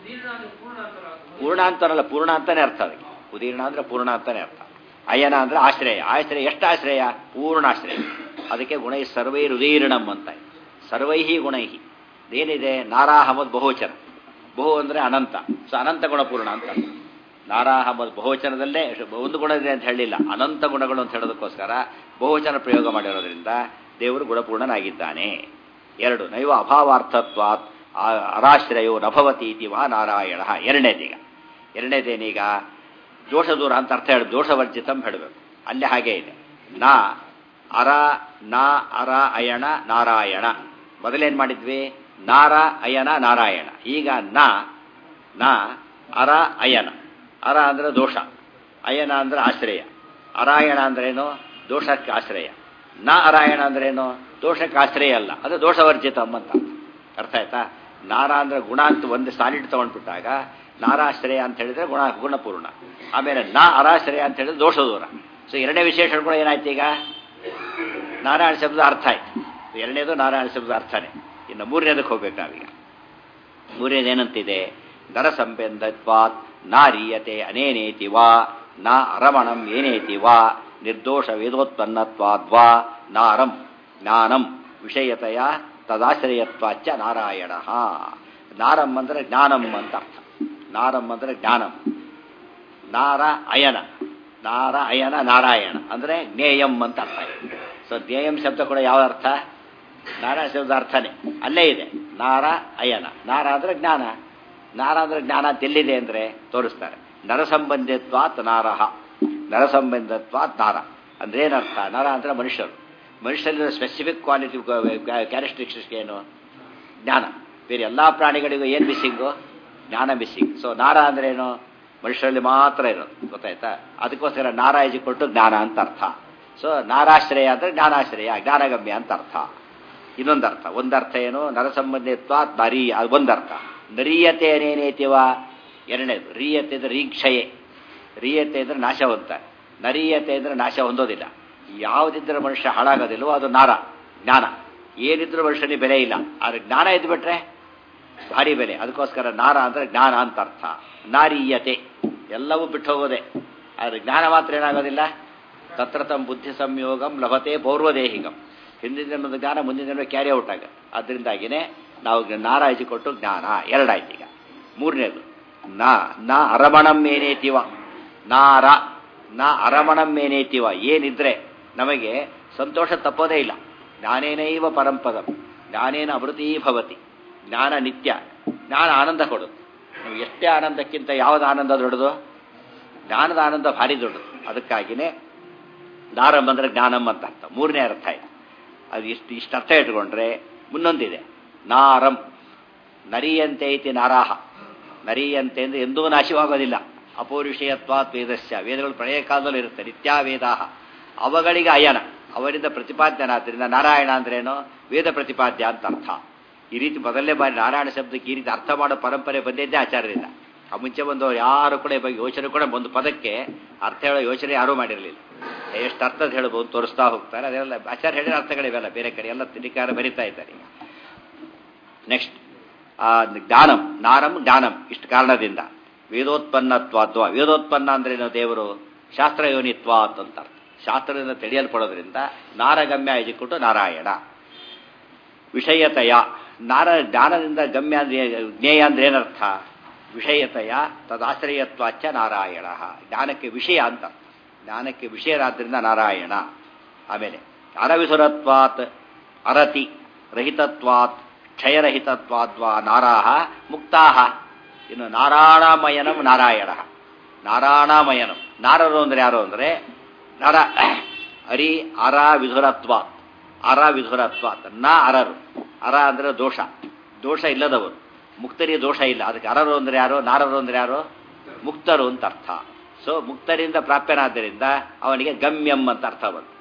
ಪೂರ್ಣ ಅಂತಾರಲ್ಲ ಪೂರ್ಣ ಅಂತಾನೆ ಅರ್ಥ ಅದಕ್ಕೆ ಉದೀರ್ಣ ಅಂದ್ರೆ ಪೂರ್ಣ ಅಂತಾನೆ ಅರ್ಥ ಅಯನ ಅಂದ್ರೆ ಆಶ್ರಯ ಆಶ್ರಯ ಎಷ್ಟು ಆಶ್ರಯ ಪೂರ್ಣಾಶ್ರಯ ಅದಕ್ಕೆ ಗುಣೈ ಸರ್ವೈ ರುದೀರ್ಣಂ ಅಂತ ಇದೆ. ಸರ್ವೈಹಿ ಗುಣೈಹಿ ಏನಿದೆ ನಾರಾಹಮದ್ ಬಹುವಚನ ಬಹು ಅಂದ್ರೆ ಅನಂತ ಸೊ ಅನಂತ ಗುಣಪೂರ್ಣ ಅಂತ ನಾರಾಹಮದ್ ಬಹುವಚನದಲ್ಲೇ ಒಂದು ಗುಣ ಇದೆ ಅಂತ ಹೇಳಿಲ್ಲ ಅನಂತ ಗುಣಗಳು ಅಂತ ಹೇಳೋದಕ್ಕೋಸ್ಕರ ಬಹುವಚನ ಪ್ರಯೋಗ ಮಾಡಿರೋದ್ರಿಂದ ದೇವರು ಗುಣಪೂರ್ಣನಾಗಿದ್ದಾನೆ ಎರಡು ನೈವ ಅಭಾವಾರ್ಥತ್ವಾತ್ ಆ- ಅರಾಶ್ರಯೋ ನಭವತಿ ಇತಿ ವಾ ನಾರಾಯಣ ಎರಡನೇದೀಗ ಎರಡನೇದೇನೀಗ ದೋಷ ದೂರ ಅಂತ ಅರ್ಥ ಹೇಳಿ ದೋಷವರ್ಜಿತಂ ಹೇಳಬೇಕು ಅಲ್ಲಿ ಹಾಗೆ ಇದೆ ನಾ ಅರ ನಾ ಅರ ಅಯಣ ನಾರಾಯಣ ಮೊದಲೇನ್ ಮಾಡಿದ್ವಿ ನಾರ ಅಯನ ನಾರಾಯಣ ಈಗ ನಾ ನಾ ಅರ ಅಯನ ಅರ ಅಂದ್ರೆ ದೋಷ ಅಯನ ಅಂದ್ರೆ ಆಶ್ರಯ ಅರಾಯಣ ಅಂದ್ರೇನು ದೋಷಕ್ಕೆ ಆಶ್ರಯ ನ ಅರಾಯಣ ಅಂದ್ರೇನು ದೋಷಕ್ಕೆ ಆಶ್ರಯ ಅಲ್ಲ ಅದು ದೋಷವರ್ಜಿತಂ ಅಂತ ಅರ್ಥ ಆಯ್ತಾ ನಾರ ಅಂದ್ರೆ ಗುಣ ಅಂತ ಒಂದು ಸಾಲಿಡ್ ತಗೊಂಡ್ಬಿಟ್ಟಾಗ ನಾರಾಶ್ರಯ ಅಂತ ಹೇಳಿದ್ರೆ ಗುಣ ಗುಣಪೂರ್ಣ ಆಮೇಲೆ ನಾ ಅರಾಶ್ರಯ ಅಂತ ಹೇಳಿದ್ರೆ ದೋಷ ದೂರ ಸೊ ಎರಡನೇ ವಿಶೇಷಣ ಕೂಡ ಏನಾಯ್ತು ಈಗ ನಾರಾಯಣ ಶಬ್ದ ಅರ್ಥ ಆಯ್ತು ಎರಡನೇದು ನಾರಾಯಣ ಶಬ್ದ ಅರ್ಥನೇ ಇನ್ನು ಮೂರನೇದಕ್ಕೆ ಹೋಗ್ಬೇಕು ನಾವೀಗ ಮೂರನೇದು ಏನಂತಿದೆ ನರಸಂಬಂಧತ್ವಾತ್ ನಾರೀಯತೆ ಅನೇನೇತಿ ವಾ ನಾ ಅರಮಣಂ ಏನೇತಿ ವಾ ನಿರ್ದೋಷ ವೇದೋತ್ಪನ್ನತ್ವಾದ್ವಾ ನಾರಂ ಜ್ಞಾನಂ ವಿಷಯತೆಯ ತದಾಶ್ರಯತ್ವಾಚ್ಚ ನಾರಾಯಣ ನಾರಂ ಅಂದ್ರೆ ಜ್ಞಾನಂ ಅಂತ ಅರ್ಥ ನಾರಂ ಅಂದ್ರೆ ಜ್ಞಾನಂ ನಾರ ಅಯನ ನಾರ ಅಯನ ನಾರಾಯಣ ಅಂದ್ರೆ ಜ್ಞೇಯಂ ಅಂತ ಅರ್ಥ ಇದೆ ಸೊ ಜ್ಞೇಯಂ ಶಬ್ದ ಕೂಡ ಯಾವ ಅರ್ಥ ನಾರಾಯಣ ಶಬ್ದ ಅರ್ಥನೇ ಅಲ್ಲೇ ಇದೆ ನಾರ ಅಯನ ನಾರ ಅಂದ್ರೆ ಜ್ಞಾನ ನಾರ ಅಂದ್ರೆ ಜ್ಞಾನ ಅಂತ ಎಲ್ಲಿದೆ ಅಂದ್ರೆ ತೋರಿಸ್ತಾರೆ ನರಸಂಬಂಧಿತ್ವಾತ್ ನಾರಹ ನರಸಂಬಂಧತ್ವಾತ್ ನಾರ ಅಂದ್ರೆ ಏನರ್ಥ ನರ ಅಂದ್ರೆ ಮನುಷ್ಯರು ಮನುಷ್ಯರಲ್ಲಿ ಸ್ಪೆಸಿಫಿಕ್ ಕ್ವಾಲಿಟಿ ಕ್ಯಾರೆಕ್ಟರಿಸ್ಟಿಕ್ಸ್ ಏನು ಜ್ಞಾನ ಬೇರೆ ಎಲ್ಲಾ ಪ್ರಾಣಿಗಳಿಗೂ ಏನು ಮಿಸ್ಸಿಂಗು ಜ್ಞಾನ ಮಿಸ್ಸಿಂಗ್ ಸೊ ನಾರ ಅಂದ್ರೆ ಏನು ಮನುಷ್ಯರಲ್ಲಿ ಮಾತ್ರ ಇರೋದು ಗೊತ್ತಾಯ್ತಾ ಅದಕ್ಕೋಸ್ಕರ ನಾರಾಯಜಿ ಕೊಟ್ಟು ಜ್ಞಾನ ಅಂತ ಅರ್ಥ ಸೊ ನಾರಾಶ್ರಯ ಅಂದ್ರೆ ಜ್ಞಾನಾಶ್ರಯ ಜ್ಞಾನಗಮ್ಯ ಅಂತ ಅರ್ಥ ಇನ್ನೊಂದು ಅರ್ಥ ಒಂದರ್ಥ ಏನು ನರಸಂಬಂಧಿತ್ವ ನರಿ ಅದು ಒಂದರ್ಥ ನರೀಯತೆ ಏನೇನೇತಿವ ಎರಡನೇದು ರೀಯತೆ ಅಂದ್ರೆ ರೀಕ್ಷಯೆ ರೀಯತೆ ಅಂದ್ರೆ ನಾಶ ಹೊಂದ್ತಾರೆ ನರೀಯತೆ ಅಂದ್ರೆ ನಾಶ ಹೊಂದೋದಿಲ್ಲ ಯಾವುದಿದ್ರೆ ಮನುಷ್ಯ ಹಾಳಾಗೋದಿಲ್ವೋ ಅದು ನಾರ ಜ್ಞಾನ ಏನಿದ್ರೂ ಮನುಷ್ಯನಿಗೆ ಬೆಲೆ ಇಲ್ಲ ಆದ್ರೆ ಜ್ಞಾನ ಇದ್ಬಿಟ್ರೆ ಭಾರಿ ಬೆಲೆ ಅದಕ್ಕೋಸ್ಕರ ನಾರ ಅಂದ್ರೆ ಜ್ಞಾನ ಅಂತ ಅರ್ಥ ನಾರೀಯತೆ ಎಲ್ಲವೂ ಬಿಟ್ಟು ಹೋಗೋದೆ ಆದ್ರೆ ಜ್ಞಾನ ಮಾತ್ರ ಏನಾಗೋದಿಲ್ಲ ತತ್ರ ತಮ್ಮ ಬುದ್ಧಿ ಸಂಯೋಗಂ ಲಭತೆ ಪೌರ್ವದೇಹಿಗಂ ಹಿಂದಿನ ಜನ್ಮದ ಜ್ಞಾನ ಮುಂದಿನ ಜನ್ಮ ಕ್ಯಾರಿ ಔಟ್ ಆಗ ಅದರಿಂದಾಗಿನೇ ನಾವು ನಾರಾಯಿಸಿ ಕೊಟ್ಟು ಜ್ಞಾನ ಎರಡಾಯ್ತು ಈಗ ಮೂರನೇದು ನಾ ನಾ ಅರಮಣಂ ಏನೇತಿವ ನಾರ ನಾ ಅರಮಣಂ ಏನೇತಿವ ಏನಿದ್ರೆ ನಮಗೆ ಸಂತೋಷ ತಪ್ಪೋದೇ ಇಲ್ಲ ಜ್ಞಾನೇನೈವ ಪರಂಪದಂ ಜ್ಞಾನೇನ ಅಮೃತೀ ಭವತಿ ಜ್ಞಾನ ನಿತ್ಯ ಜ್ಞಾನ ಆನಂದ ಕೊಡುತ್ತೆ ನೀವು ಎಷ್ಟೇ ಆನಂದಕ್ಕಿಂತ ಯಾವ್ದು ಆನಂದ ದೊಡ್ಡದು ಜ್ಞಾನದ ಆನಂದ ಭಾರಿ ದೊಡ್ಡದು ಅದಕ್ಕಾಗಿನೇ ದಾರಂ ಅಂದ್ರೆ ಜ್ಞಾನಂ ಅಂತ ಅರ್ಥ ಮೂರನೇ ಅರ್ಥ ಇದೆ ಅದು ಇಷ್ಟು ಇಷ್ಟು ಅರ್ಥ ಇಟ್ಕೊಂಡ್ರೆ ಮುನ್ನೊಂದಿದೆ ನಾರಂ ನರಿಯಂತೆ ಐತಿ ನಾರಾಹ ನರಿಯಂತೆ ಅಂದ್ರೆ ಎಂದೂ ನಾಶವಾಗೋದಿಲ್ಲ ಅಪೌರುಷಯತ್ವಾತ್ ವೇದಸ್ಯ ವೇದಗಳು ಪ್ರಳಯ ಕಾಲದಲ್ಲಿ ಇರುತ್ತೆ ನಿತ್ಯ ವೇದಾಹ ಅವುಗಳಿಗೆ ಅಯನ ಅವರಿಂದ ಪ್ರತಿಪಾದ್ಯನಾದ್ರಿಂದ ನಾರಾಯಣ ಅಂದ್ರೇನು ವೇದ ಪ್ರತಿಪಾದ್ಯ ಅಂತ ಅರ್ಥ ಈ ರೀತಿ ಮೊದಲನೇ ಬಾರಿ ನಾರಾಯಣ ಶಬ್ದಕ್ಕೆ ಈ ರೀತಿ ಅರ್ಥ ಮಾಡೋ ಪರಂಪರೆ ಬಂದಿದ್ದೇ ಆಚಾರ್ಯರಿಂದ ಆ ಮುಂಚೆ ಬಂದು ಯಾರು ಕೂಡ ಈ ಬಗ್ಗೆ ಯೋಚನೆ ಕೂಡ ಒಂದು ಪದಕ್ಕೆ ಅರ್ಥ ಹೇಳೋ ಯೋಚನೆ ಯಾರೂ ಮಾಡಿರಲಿಲ್ಲ ಎಷ್ಟು ಅರ್ಥದ ಹೇಳ್ಬೋದು ತೋರಿಸ್ತಾ ಹೋಗ್ತಾರೆ ಅದೆಲ್ಲ ಆಚಾರ್ಯ ಹೇಳಿದ ಅರ್ಥಗಳಿವೆಲ್ಲ ಬೇರೆ ಕಡೆ ಎಲ್ಲ ತಿರಿಕಾರ ಬರಿತಾ ಇದ್ದಾರೆ ಈಗ ನೆಕ್ಸ್ಟ್ ಜ್ಞಾನಂ ನಾರಂ ಜ್ಞಾನಂ ಇಷ್ಟು ಕಾರಣದಿಂದ ವೇದೋತ್ಪನ್ನತ್ವಾದ್ವಾ ವೇದೋತ್ಪನ್ನ ಅಂದ್ರೆ ಏನು ದೇವರು ಶಾಸ್ತ್ರ ಯೋನಿತ್ವಾತ್ ಅಂತ ಅರ್ಥ ಶಾಸ್ತ್ರದಿಂದ ತಿಳಿಯಲ್ಪಡೋದ್ರಿಂದ ನಾರಗಮ್ಯ ಇಜಿಕೊಟ್ಟು ನಾರಾಯಣ ವಿಷಯತೆಯ ನಾರ ಜ್ಞಾನದಿಂದ ಗಮ್ಯ ಅಂದ್ರೆ ಜ್ಞೇಯ ಅಂದ್ರೆ ಏನರ್ಥ ವಿಷಯತೆಯ ತದಾಶ್ರಯತ್ವಾಚ ನಾರಾಯಣ ಜ್ಞಾನಕ್ಕೆ ವಿಷಯ ಅಂತ ಜ್ಞಾನಕ್ಕೆ ವಿಷಯರಾದ್ರಿಂದ ನಾರಾಯಣ ಆಮೇಲೆ ಅರವಿಸುರತ್ವಾತ್ ಅರತಿ ರಹಿತತ್ವಾತ್ ಕ್ಷಯರಹಿತತ್ವಾದ್ವಾ ನಾರಾಹ ಮುಕ್ತಾಹ ಇನ್ನು ನಾರಾಯಣಮಯನಂ ನಾರಾಯಣ ನಾರಾಯಣಮಯನಂ ನಾರರು ಅಂದ್ರೆ ಯಾರು ಅಂದ್ರೆ ನರ ಅರಿ ಅರ ವಿಧುರತ್ವಾತ್ ಅರ ವಿಧುರತ್ವಾತ್ ನ ಅರರು ಅರ ಅಂದ್ರೆ ದೋಷ ದೋಷ ಇಲ್ಲದವರು ಮುಕ್ತರಿಗೆ ದೋಷ ಇಲ್ಲ ಅದಕ್ಕೆ ಅರರು ಅಂದ್ರೆ ಯಾರು ನಾರರು ಅಂದ್ರೆ ಯಾರು ಮುಕ್ತರು ಅಂತ ಅರ್ಥ ಸೊ ಮುಕ್ತರಿಂದ ಪ್ರಾಪ್ಯನಾದ್ದರಿಂದ ಅವನಿಗೆ ಗಮ್ಯಂ ಅಂತ ಅರ್ಥ ಬಂತು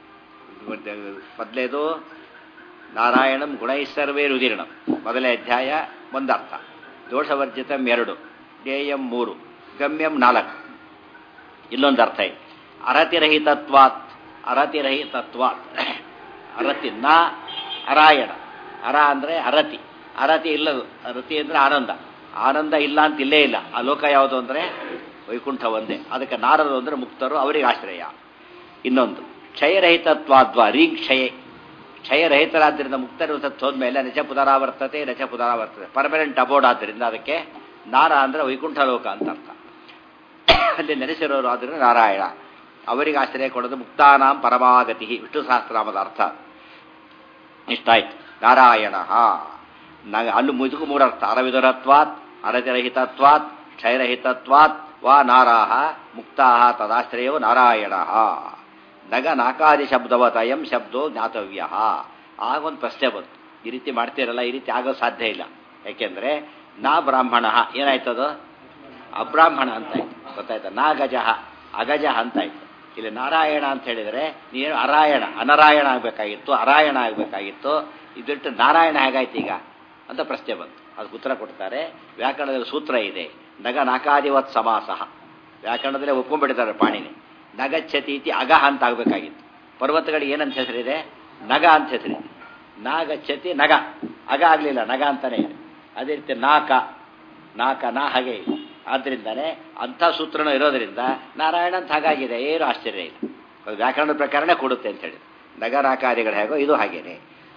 ಮೊದಲೇದು ನಾರಾಯಣಂ ಗುಣೈಸರ್ವೇ ರುದಿರಣಂ ಮೊದಲೇ ಅಧ್ಯಾಯ ಒಂದರ್ಥ ದೋಷವರ್ಜಿತಂ ಎರಡು ಧ್ಯೇಯಂ ಮೂರು ಗಮ್ಯಂ ನಾಲ್ಕು ಇಲ್ಲೊಂದು ಅರ್ಥ ಇದೆ ಅರತಿರಹಿತತ್ವಾತ್ ಅರತಿರಹಿತತ್ವಾತ್ ಅರತಿ ನ ಅರಾಯಣ ಅರ ಅಂದ್ರೆ ಅರತಿ ಅರತಿ ಇಲ್ಲದು ಅರತಿ ಅಂದ್ರೆ ಆನಂದ ಆನಂದ ಇಲ್ಲ ಅಂತ ಇಲ್ಲೇ ಇಲ್ಲ ಆ ಲೋಕ ಯಾವುದು ಅಂದ್ರೆ ವೈಕುಂಠ ಒಂದೇ ಅದಕ್ಕೆ ನಾರರು ಅಂದ್ರೆ ಮುಕ್ತರು ಅವರಿಗೆ ಆಶ್ರಯ ಇನ್ನೊಂದು ಕ್ಷಯರಹಿತತ್ವಾದ್ವಾ ರೀಗ್ ಕ್ಷಯ ಕ್ಷಯರಹಿತರಾದ್ದರಿಂದ ಮುಕ್ತರು ಸತ್ತು ಹೋದ್ಮೇಲೆ ನಚ ಪುನರಾವರ್ತತೆ ನಚ ಪುನರಾವರ್ತತೆ ಪರ್ಮನೆಂಟ್ ಅಬೋರ್ಡ್ ಆದ್ದರಿಂದ ಅದಕ್ಕೆ ನಾರ ಅಂದ್ರೆ ವೈಕುಂಠ ಲೋಕ ಅಂತ ಅರ್ಥ ಅಲ್ಲಿ ನೆಲೆಸಿರೋರು ಆದ್ರೆ ನಾರಾಯಣ ಅವರಿಗೆ ಆಶ್ರಯ ಕೊಡೋದು ಮುಕ್ತಾನಾಂ ಪರಮಾಗತಿ ವಿಷ್ಣು ಸಹಸ್ರನಾಮದ ಅರ್ಥ ಇಷ್ಟಾಯ್ತು ನಾರಾಯಣ ಅಲ್ಲಿ ಮುದುಕು ಮೂರರ್ಥ ಅರವಿಧರತ್ವಾತ್ ಅರತಿರಹಿತತ್ವಾತ್ ಕ್ಷಯರಹಿತತ್ವಾತ್ ವಾ ನಾರಾಹ ಮುಕ್ತಾಹ ತದಾಶ್ರಯೋ ನಾರಾಯಣ ನಗ ನಾಕಾದಿ ಶಬ್ದವತಯಂ ಶಬ್ದೋ ಜ್ಞಾತವ್ಯ ಆಗೊಂದು ಪ್ರಶ್ನೆ ಬಂತು ಈ ರೀತಿ ಮಾಡ್ತೀರಲ್ಲ ಈ ರೀತಿ ಆಗೋ ಸಾಧ್ಯ ಇಲ್ಲ ಯಾಕೆಂದ್ರೆ ನಾ ಬ್ರಾಹ್ಮಣ ಏನಾಯ್ತದು ಅಬ್ರಾಹ್ಮಣ ಅಂತ ಆಯ್ತು ಗೊತ್ತಾಯ್ತಾ ನಾ ಗಜ ಅಗಜ ಅಂತ ಆಯ್ತು ಇಲ್ಲಿ ನಾರಾಯಣ ಅಂತ ಹೇಳಿದರೆ ನೀನು ಅರಾಯಣ ಅನರಾಯಣ ಆಗಬೇಕಾಗಿತ್ತು ಅರಾಯಣ ಆಗಬೇಕಾಗಿತ್ತು ಇದಿಟ್ಟು ನಾರಾಯಣ ಹೇಗಾಯ್ತು ಈಗ ಅಂತ ಪ್ರಶ್ನೆ ಬಂತು ಅದಕ್ಕೆ ಉತ್ತರ ಕೊಡ್ತಾರೆ ವ್ಯಾಕರಣದಲ್ಲಿ ಸೂತ್ರ ಇದೆ ನಗ ನಾಕಾದಿವತ್ ಸಮಾಸ ವ್ಯಾಕರಣದಲ್ಲೇ ಒಪ್ಕೊಂಡ್ಬಿಡ್ತಾರೆ ಪಾಣಿನಿ ನಗಚ್ಛತಿ ಇತಿ ಅಗಹ ಅಂತ ಆಗಬೇಕಾಗಿತ್ತು ಪರ್ವತಗಳಿಗೆ ಏನಂತ ಹೆಸರಿದೆ ನಗ ಅಂತ ಹೆಸರಿದೆ ನಾಗಚ್ಛತಿ ನಗ ಅಗ ಆಗಲಿಲ್ಲ ನಗ ಅಂತಾನೆ ಇದೆ ಅದೇ ರೀತಿ ನಾಕ ನಾಕ ನಾ ಹಾಗೆ ಇದೆ ಆದ್ರಿಂದಾನೆ ಅಂಥ ಸೂತ್ರನೂ ಇರೋದ್ರಿಂದ ನಾರಾಯಣ ಅಂತ ಹಾಗಾಗಿದೆ ಏನು ಆಶ್ಚರ್ಯ ಇಲ್ಲ ಅದು ವ್ಯಾಕರಣ ಪ್ರಕಾರನೇ ಕೊಡುತ್ತೆ ಅಂತ ಹೇಳಿ ನಗರಾಕಾದಿಗಳು ಹೇಗೋ ಇದು ಹಾಗೇನೆ